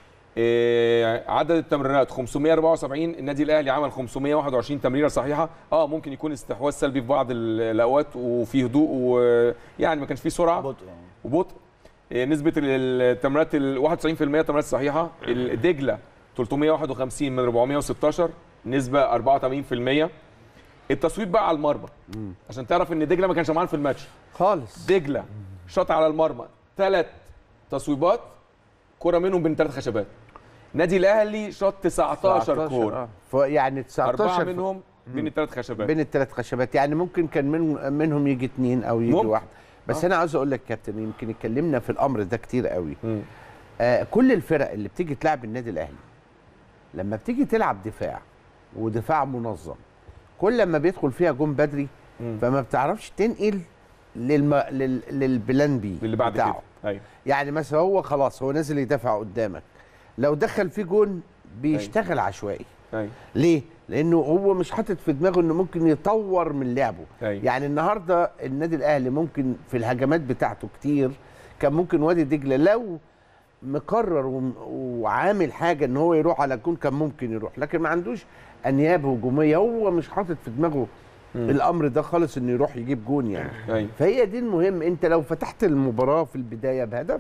آه، عدد التمريرات 574 النادي الاهلي عمل 521 تمريره صحيحه اه ممكن يكون استحواذ سلبي في بعض ال- الاوقات وفي هدوء ويعني ما كانش فيه سرعه بطء يعني. وبطء آه، نسبه ال- التمريرات ال 91% تمريرات صحيحه الدجله 351 من 416 نسبه 84% التصويت بقى على المرمى عشان تعرف ان دجله ما كانش معانا في الماتش خالص دجله شاط على المرمى ثلاث تصويبات كرة منهم بين ثلاث خشبات نادي الاهلي شاط 19 كوره آه. ف- يعني 19 اربعه ف- منهم بين الثلاث خشبات بين الثلاث خشبات يعني ممكن كان من منهم يجي اثنين او يجي ممكن. واحد بس آه. انا عاوز اقول لك كابتن يمكن اتكلمنا في الامر ده كتير قوي مم. آه كل الفرق اللي بتيجي تلعب النادي الاهلي لما بتيجي تلعب دفاع ودفاع منظم كل لما بيدخل فيها جون بدري مم. فما بتعرفش تنقل للم... لل... للبلان بي اللي بعد بتاعه. كده ايوه يعني مثلا هو خلاص هو نازل يدافع قدامك لو دخل فيه جون بيشتغل عشوائي ايوه ليه؟ لانه هو مش حاطط في دماغه انه ممكن يطور من لعبه أيوة. يعني النهارده النادي الاهلي ممكن في الهجمات بتاعته كتير كان ممكن وادي دجله لو مقرر وم- وعامل حاجه ان هو يروح على الجون كان ممكن يروح لكن ما عندوش انياب هجوميه هو مش حاطط في دماغه الامر ده خالص انه يروح يجيب جون يعني ايوه فهي دي المهم انت لو فتحت المباراه في البدايه بهدف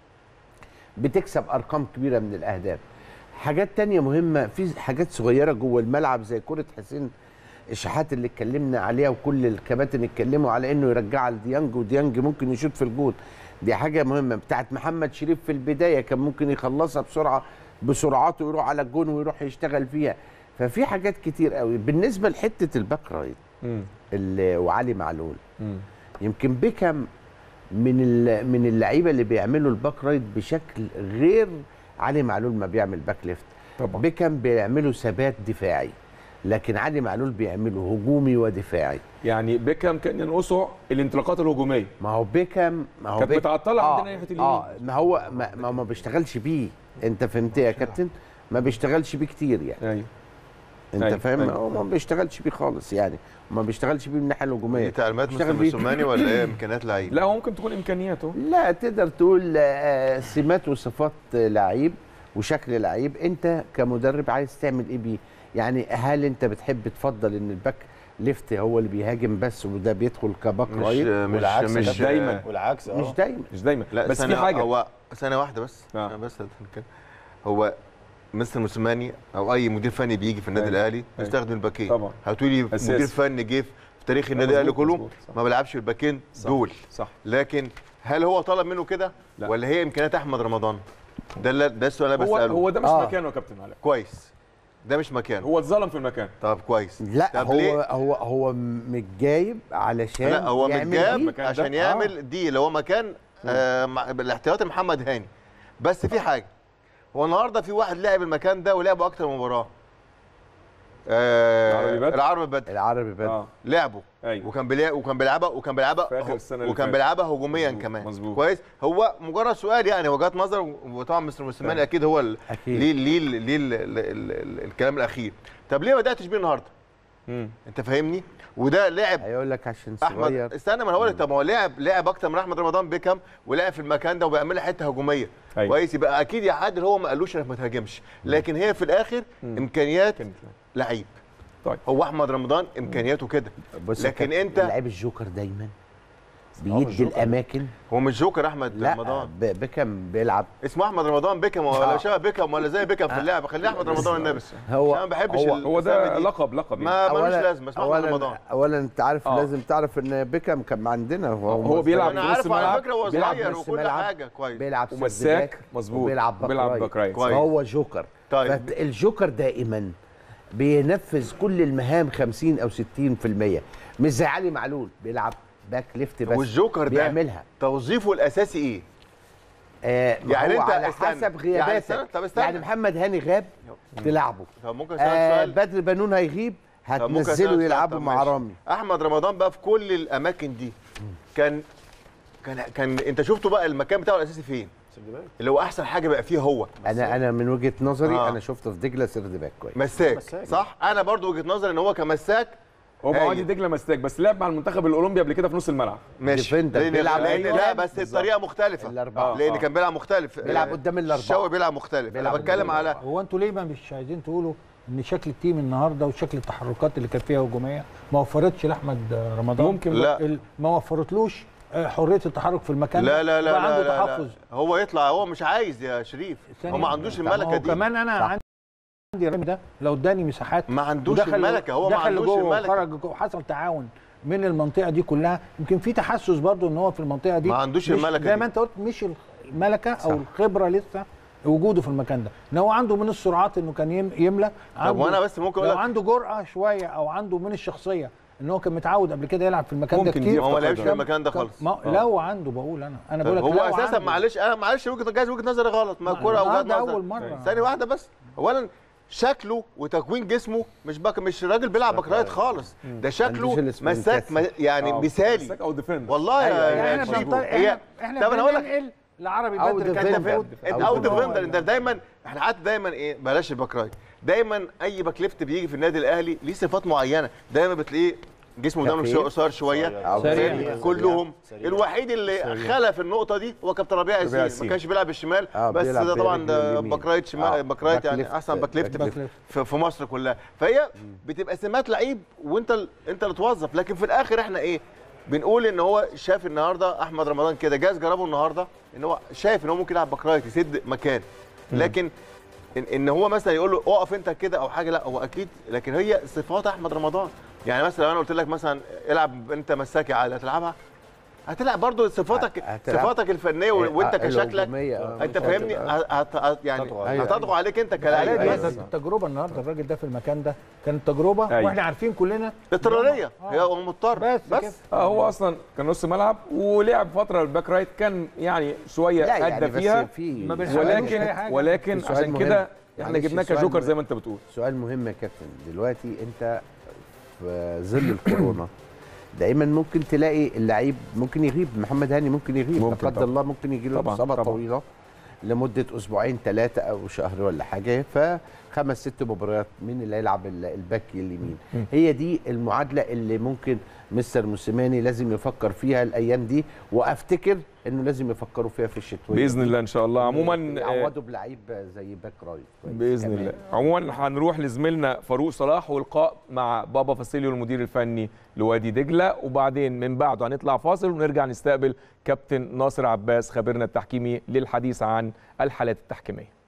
بتكسب ارقام كبيره من الاهداف حاجات تانية مهمه في حاجات صغيره جوه الملعب زي كره حسين الشحات اللي اتكلمنا عليها وكل الكباتن اتكلموا على انه يرجعها لديانج وديانج ممكن يشوط في الجول دي حاجه مهمه بتاعت محمد شريف في البدايه كان ممكن يخلصها بسرعه بسرعته ويروح على الجون ويروح يشتغل فيها ففي حاجات كتير قوي بالنسبه لحته الباك رايت مم. اللي- وعلي معلول مم. يمكن بيكهام من ال- من اللعيبه اللي بيعملوا الباك رايت بشكل غير علي معلول ما بيعمل باك ليفت طبعا بيكهام بيعملوا ثبات دفاعي لكن علي معلول بيعمله هجومي ودفاعي يعني بيكهام كان ينقصه الانطلاقات الهجوميه ما هو بيكهام ما هو كانت بيك- متعطلة آه عندنا ناحية اليمين. اه ما هو ما, ما, ما بيشتغلش بيه انت فهمت يا كابتن ما بيشتغلش بيه كتير يعني ايوه انت أيوة، فاهم أيوة. هو ما بيشتغلش بيه خالص يعني ما بيشتغلش بيه من الناحيه الهجوميه دي تعليمات بيشتغل مستر بيه. موسوماني ولا ايه امكانيات لعيب لا هو ممكن تكون امكانياته لا تقدر تقول آه، سمات وصفات لعيب وشكل لعيب انت كمدرب عايز تعمل ايه بيه يعني هل انت بتحب تفضل ان الباك ليفت هو اللي بيهاجم بس وده بيدخل كباك مش رايت مش والعكس مش مش دايما والعكس اه مش دايما مش دايما لا بس ثانية في حاجه هو ثانية واحدة بس آه. آه. بس هنتكلم. هو مستر موسيماني او اي مدير فني بيجي في النادي أيوة. الاهلي أيوة. بيستخدم الباكين طبعا. هتقولي أساسي. مدير فني جه في تاريخ النادي مظبوط، الاهلي كله مظبوط، صح. ما بيلعبش الباكين صح. دول صح لكن هل هو طلب منه كده لا. ولا هي امكانيات احمد رمضان ده اللي- ده السؤال اللي انا هو بساله هو ده مش آه. مكانه يا كابتن علاء كويس ده مش مكانه هو اتظلم في المكان طب كويس لا طب هو ليه؟ هو هو متجايب علشان لا هو يعمل متجاب دي. المكان ده. عشان آه. يعمل دي اللي هو مكان آه مع- بالاحتياطي محمد هاني بس في حاجه هو النهارده في واحد لعب المكان ده ولعبه اكتر من مباراه آه العربي بدر؟ العربي بدر العربي بدر اه لعبه ايوه وكان بيلعب وكان بيلعبها وكان بيلعبها في آخر السنة اللي وكان فاتت. بيلعبها هجوميا مظبوط، كمان مظبوط. كويس هو مجرد سؤال يعني وجهات نظر وطبعا مستر موسيماني أيوة. اكيد هو ال- اكيد ليه ليه ليه ال- ال- ال- ال- الكلام الاخير طب ليه ما بداتش بيه النهارده مم. انت فاهمني وده لاعب هيقول لك عشان احمد صغير استنى ما انا هقول لك طب ما هو لعب لعب اكتر من احمد رمضان بيكم ولعب في المكان ده وبيعمل حته هجوميه أيوة. كويس يبقى اكيد يا عادل هو ما قالوش انك ما تهاجمش لكن هي في الاخر مم. امكانيات كانت لعيب طيب. هو احمد رمضان امكانياته كده بص يا لكن كابتن، أنت- لعيب الجوكر دايما مش بيدي جوكر. الاماكن هو مش جوكر احمد لا رمضان ب- بيكهام بيلعب اسمه احمد رمضان بيكم ولا آه. شبه بيكم ولا زي بيكم في اللعبه خليه احمد رمضان النبي هو عشان ما بحبش هو- ال- هو ده الأسامي دي. لقب لقب يعني. ما ملوش أولاً- لازمه اسمه احمد اولا رمضان اولا انت عارف آه. لازم تعرف ان بيكهام كان عندنا هو بيلعب انا في نص عارف على الملعب، فكره هو بيلعب صغير نص وكل ملعب. حاجه كويس بيلعب ومساك سردباك مظبوط وبيلعب باك بيلعب رايت. باك رايت كويس. فهو جوكر طيب. فالجوكر دائما بينفذ كل المهام 50 او 60% مش زي علي معلول بيلعب باك ليفت بس والجوكر ده بيعملها توظيفه الاساسي ايه؟ آه ما يعني هو أنت على استنى. حسب يعني غياباتك استنى، طب استنى. يعني محمد هاني غاب تلعبه طب ممكن اسالك آه سؤال بدر بنون هيغيب طب ممكن أسألك هتنزله سؤال؟ يلعبوا طب مع ماشي. رامي احمد رمضان بقى في كل الاماكن دي كان كان كان انت شفته بقى المكان بتاعه الاساسي فين؟ اللي هو احسن حاجه بقى فيه هو انا انا من وجهه نظري آه. انا شفته في دجله سردباك كويس مساك مساك. صح؟ انا برضو وجهه نظري ان هو كمساك هو مع هايل. وادي دجله مساك بس لعب مع المنتخب الاولمبي قبل كده في نص الملعب ماشي ديفندر لان بيلعب لان أيوة. لا بس بالظبط. الطريقه مختلفه الأربعة. لان آه. كان بيلعب مختلف بيلعب آه، قدام الأربعة. الشوي بيلعب مختلف بيلعب انا بتكلم قدام على هو انتوا ليه ما مش عايزين تقولوا ان شكل التيم النهارده وشكل التحركات اللي كانت فيها هجوميه ما وفرتش لاحمد رمضان ممكن لا. ال- ما وفرتلوش آه، حريه التحرك في المكان لا ده. لا لا بقى لا, عنده لا, تحفظ لا هو يطلع هو مش عايز يا شريف هو ثانية. ما عندوش طب الملكه هو دي كمان انا صح. عندي رامي ده لو اداني مساحات ما عندوش ودخل- الملكه هو ما دخل عندوش لجوه الملكه وخرج جوه حصل تعاون من المنطقه دي كلها يمكن في تحسس برضو ان هو في المنطقه دي ما عندوش مش- الملكة زي دي. ما انت قلت مش الملكه او صح. الخبره لسه وجوده في المكان ده ان هو عنده من السرعات انه كان يم- يملى عنده وأنا بس ممكن أقول لو لك- عنده جرأه شويه او عنده من الشخصيه ان هو كان متعود قبل كده يلعب في المكان ده ممكن دي كتير هو ما لعبش في كان- المكان ده كان- خالص ما آه. لو عنده بقول انا انا بقول لك هو لو اساسا عنده. معلش انا معلش وجهه جايز وجهه نظري غلط ما ما- الكوره ما وجهه ده نظر أول مرة. ثانيه واحده بس اولا شكله وتكوين جسمه مش بك مش راجل بيلعب باك رايت خالص ده شكله عندوش الاسمنتات. مساك م- يعني آه، مثالي مساك او ديفندر والله أيوة، يا أيوة، يا احنا شريف. بنطلع هي احنا احنا طب انا هقول لك بننقل لعربي أو بدر كان defender. انت فاهم المفروض- انت أو اوت defender. ديفندر انت دايما احنا حتى دايما ايه بلاش الباك رايت دايما اي باك ليفت بيجي في النادي الاهلي ليه صفات معينه دايما بتلاقيه جسمه دايما خفيف. شو- قصير شويه أو سريع. سريع. كلهم سريع. الوحيد اللي خلف النقطه دي هو كابتن ربيع ربيع ياسين ياسين. ما كانش بيلعب بالشمال آه، بس بيلعب ده طبعا برجله ده اليمين. باك رايت آه، شمال باك رايت باك يعني ليفت، احسن باك ليفت باك في- ليفت. في في مصر كلها فهي بتبقى سمات لعيب وانت ال- انت اللي توظف لكن في الاخر احنا ايه بنقول ان هو شاف النهارده احمد رمضان كده جاز جربه النهارده ان هو شايف ان هو ممكن يلعب باك رايت يسد مكان لكن ان, إن هو مثلا يقول له اقف انت كده او حاجه لا هو اكيد لكن هي صفات احمد رمضان يعني مثلا لو انا قلت لك مثلا العب انت مساكي عادي هتلعبها هتلعب برضو صفاتك هتلعب. صفاتك الفنيه وانت آه، كشكلك الهجومية، آه. انت فاهمني هت هت يعني تطغى. أيوة. هتطغى عليك انت كلاعب علاء بس بس التجربه النهارده الراجل ده في المكان ده كانت تجربه أيوة. واحنا عارفين كلنا اضطراريه آه. هي هو مضطر بس بس, كده. بس اه هو اصلا كان نص ملعب ولعب فتره الباك رايت كان يعني شويه لا ادى يعني فيها بس في ما بنحاولش ولكن أي حاجة. ولكن في سؤال عشان مهم. كده احنا معلش، جبناه سؤال كجوكر مهم. زي ما انت بتقول سؤال مهم يا كابتن دلوقتي انت في ظل الكورونا دايما ممكن تلاقي اللعيب ممكن يغيب محمد هاني ممكن يغيب لا ممكن قدر طبعا. الله ممكن يجي له طبعا، اصابه طبعا. طويله لمده اسبوعين ثلاثه او شهر ولا حاجه فخمس ست مباريات مين اللي هيلعب ال- الباك اليمين هي دي المعادله اللي ممكن مستر موسيماني لازم يفكر فيها الايام دي وافتكر انه لازم يفكروا فيها في الشتويه باذن الله ان شاء الله عموما آه، يعوضوا بلعيب زي باك رايت كويس باذن كمان. الله عموما هنروح لزميلنا فاروق صلاح ولقاء مع بابا فاسيليو المدير الفني لوادي دجله وبعدين من بعده هنطلع فاصل ونرجع نستقبل كابتن ناصر عباس خبيرنا التحكيمي للحديث عن الحالات التحكيميه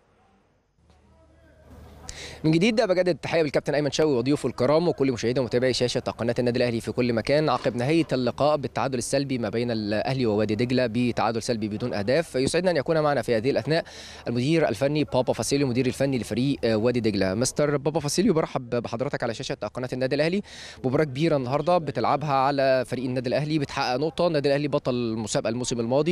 من جديد ده بجدد التحيه بالكابتن ايمن شوقي وضيوفه الكرام وكل مشاهدي ومتابعي شاشه قناه النادي الاهلي في كل مكان عقب نهايه اللقاء بالتعادل السلبي ما بين الاهلي ووادي دجله بتعادل سلبي بدون اهداف يسعدنا ان يكون معنا في هذه الاثناء المدير الفني بابا فاسيليو مدير الفني لفريق آه، وادي دجله مستر بابا فاسيليو برحب بحضرتك على شاشه قناه النادي الاهلي مباراه كبيره النهارده بتلعبها على فريق النادي الاهلي بتحقق نقطه النادي الاهلي بطل المسابقه الموسم الماضي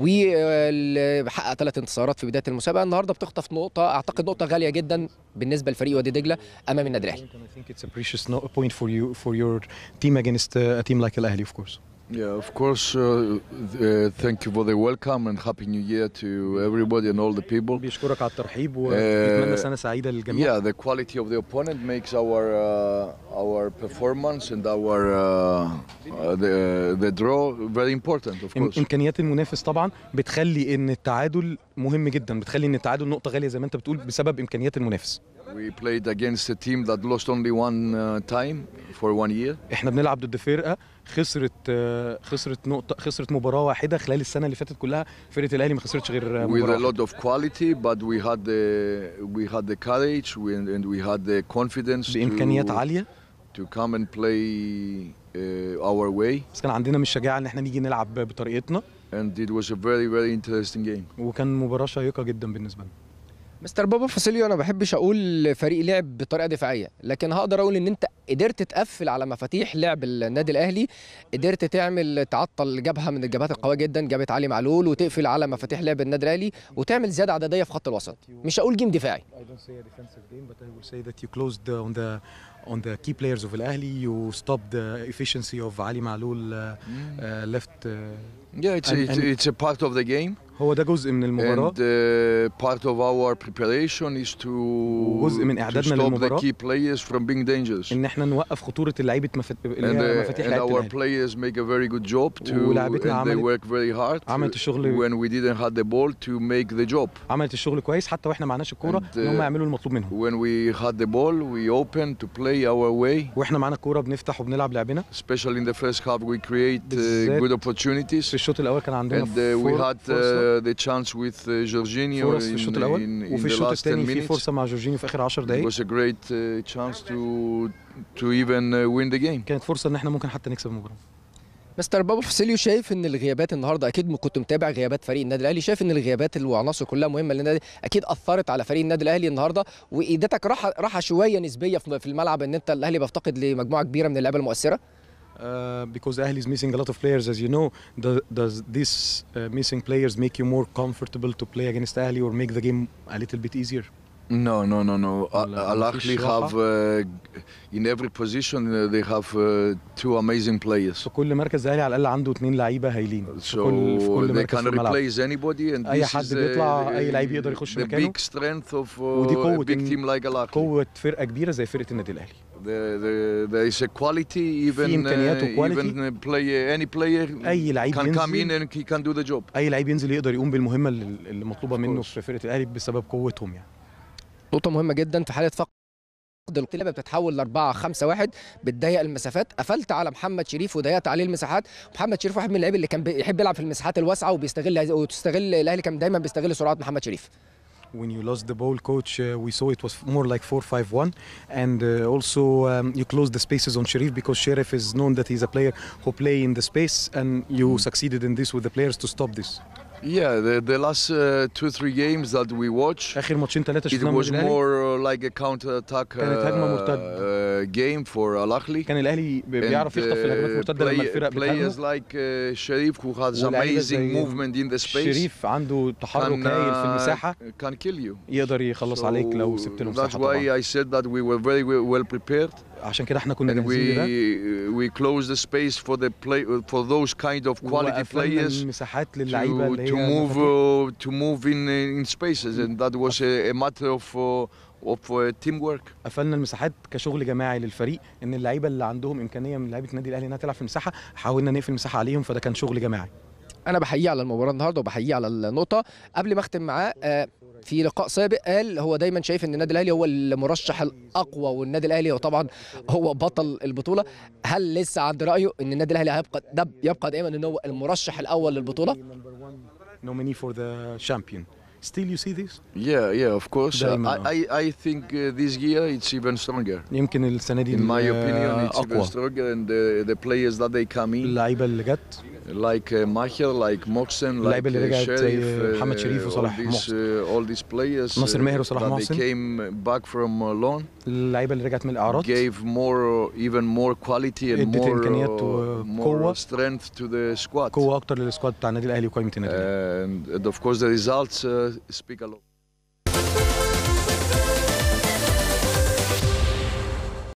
وحقق ثلاث انتصارات في بدايه المسابقه النهارده بتخطف نقطه اعتقد نقطه غاليه جدا بالنسبه لفريق وادي دجله امام النادي الاهلي I think it's a precious no- point for you for your team against uh, a team like Al Ahly, of course. Yeah, of course. Uh, uh, thank you for the welcome and happy new year to everybody and all the people. بيشكرك على الترحيب وبيتمنى سنه سعيده للجميع. Yeah, the quality of the opponent makes our uh, our performance and our uh, uh, the the draw very important, of إم- course. امكانيات المنافس طبعا بتخلي ان التعادل مهم جدا بتخلي ان التعادل نقطه غاليه زي ما انت بتقول بسبب امكانيات المنافس We played against a team that lost only one uh, time for one year. احنا بنلعب ضد فرقه خسرت آه، خسرت نقطه خسرت مباراه واحده خلال السنه اللي فاتت كلها فرقه الاهلي ما خسرتش غير آه، with مباراه a واحدة. lot of quality, but we had the we had the courage we, and we had the confidence بامكانيات to, عاليه to come and play uh, our way. بس كان عندنا من الشجاعه ان احنا نيجي نلعب بطريقتنا and it was a very very interesting game. وكان مباراه شيقه جدا بالنسبه لنا مستر بابا فاسيليو انا ما بحبش اقول فريق لعب بطريقه دفاعيه لكن هقدر اقول ان انت قدرت تقفل على مفاتيح لعب النادي الاهلي قدرت تعمل تعطل جبهه من الجبهات القويه جدا جبهه علي معلول وتقفل على مفاتيح لعب النادي الاهلي وتعمل زياده عدديه في خط الوسط مش هقول جيم دفاعي I don't say a defensive game, but I will say that you closed uh, on the on the key players of Al Ahly. You stopped the efficiency of Ali Malul uh, uh, left. Uh, Yeah, it's, and- it's, and it's a part of the game. هو ده جزء من المباراة And uh, part of our preparation is to, وجزء من to إعدادنا stop the للمباراة. key players from being dangerous. ان احنا نوقف خطورة اللعيبة مفت... اللي And, هي uh, مفاتيح and لعيبة our الأهلي players make a very good job to ولعبتنا and they عملت- work very hard عملت الشغل- when we didn't have the ball to make the job. عملت الشغل كويس حتى واحنا معناش الكورة And, ان هم uh, يعملوا المطلوب منهم When we had the ball, we opened to play our way. واحنا معانا الكورة بنفتح وبنلعب لعبنا Especially in the first half, we create uh, بالذات good opportunities. في الشوط الأول كان عندنا And uh, we فور- had فرصة uh, the chance with uh, Jorginho فرص في in, الشوط in, الأول in وفي the الشوط last 10 الثاني في minutes. فرصة مع جورجينيو في آخر 10 It دقايق was a great uh, chance to to even uh, win the game. كانت فرصة ان احنا ممكن حتى نكسب المباراة مستر بابا فاسيليو شايف ان الغيابات النهارده اكيد كنت متابع غيابات فريق النادي الاهلي شايف ان الغيابات والعناصر كلها مهمه للنادي اكيد اثرت على فريق النادي الاهلي النهارده وايدتك راحه راحه شويه نسبيه في في الملعب ان انت الاهلي بيفتقد لمجموعه كبيره من اللعيبه المؤثره Uh, because Ahly is missing a lot of players, as you know. Does, does these uh, missing players make you more comfortable to play against Ahly or make the game a little bit easier? No, no, no, no. Al لا، Al مفيش Ahly راحة. have uh, in every position uh, they have uh, two amazing players. في كل مركز الاهلي على الاقل عنده اثنين لعيبه هايلين في So كل في كل they مركز can في الملعب replace anybody and اي this حد is بيطلع اي لعيب uh, يقدر يخش the مكانه big strength of uh, ودي a قوه big إن- team like Al Ahly. قوه فرقه كبيره زي فرقه النادي الاهلي There, there, there is a quality even إمكانيات uh, وquality. even uh, play any player اي لعيب can come in ينزل and he can do the job. اي لعيب ينزل يقدر يقوم بالمهمه اللي اللي مطلوبه منه في فرقه الاهلي بسبب قوتهم يعني نقطة مهمة جدا في حالة فقد اللعبة بتتحول ل 4 5 1 بتضيق المسافات قفلت على محمد شريف وضيقت عليه المساحات محمد شريف واحد من اللعيبه اللي كان بيحب يلعب في المساحات الواسعة وبيستغل هذه- وتستغل الاهلي كان دايما بيستغل سرعات محمد شريف when you lost the ball coach uh, we saw it was more like 4-5-1 and uh, also um, you closed the spaces on Sharif because Sharif is known that he's a player who play in the space and you succeeded in this with the players to stop this Yeah, the, the last uh, two three games that we watch, اخر ماتشين ثلاثه it شفناهم was النادي الأهلي. more uh, like a counter attack كانت هجمة مرتدة. uh, game for Al Ahly. كان الاهلي ب- بيعرف يخطف في الهجمات المرتده لما الفرق players بتهاجمه like uh, Sharif who has ولاعيبة amazing زي movement in the space شريف عنده تحرك can, هايل في uh, المساحه can kill you. يقدر يخلص عليك لو سبت له that's مساحه طبعا why I said that we were very well well prepared عشان كده احنا كنا and جاهزين لده we we closed the space for the play for those kind of quality وقفلنا players المساحات to, للعيبه اللي هي to move مفاتيح. uh, to move in uh, in spaces and that was a, a matter of uh, of uh, teamwork. قفلنا المساحات كشغل جماعي للفريق ان اللعيبه اللي عندهم امكانيه من لعيبه النادي الاهلي انها تلعب في المساحه حاولنا نقفل المساحه عليهم فده كان شغل جماعي انا بحييه على المباراه النهارده وبحييه على النقطه قبل ما اختم معاه آه، في لقاء سابق قال هو دايما شايف ان النادي الاهلي هو المرشح الاقوى والنادي الاهلي هو طبعا هو بطل البطوله هل لسه عند رايه ان النادي الاهلي هيبقى ده يبقى دائما ان هو المرشح الاول للبطوله nominee for the champion still you see this Yeah, yeah, of course. Uh, دايماً، I, I I think uh, this year it's even stronger. يمكن السنه دي In my ال- opinion, it's even اقوى stronger, and the, the players that they come in, اللعيبه اللي جت like uh, Maher, like Moxen, like اللعيبة اللي uh, رجعت زي Sheriff, محمد شريف uh, وصلاح all these, محسن. uh, all these players ناصر ماهر وصلاح that they محسن. came back from uh, loan اللعيبه اللي رجعت من الاعراض gave more, even more quality and ادت more, إمكانيات uh, وقوة. more strength to the squad. قوه اكتر للسكواد بتاع النادي الاهلي وقائمه النادي الاهلي And, and of course, the results uh, speak a lot.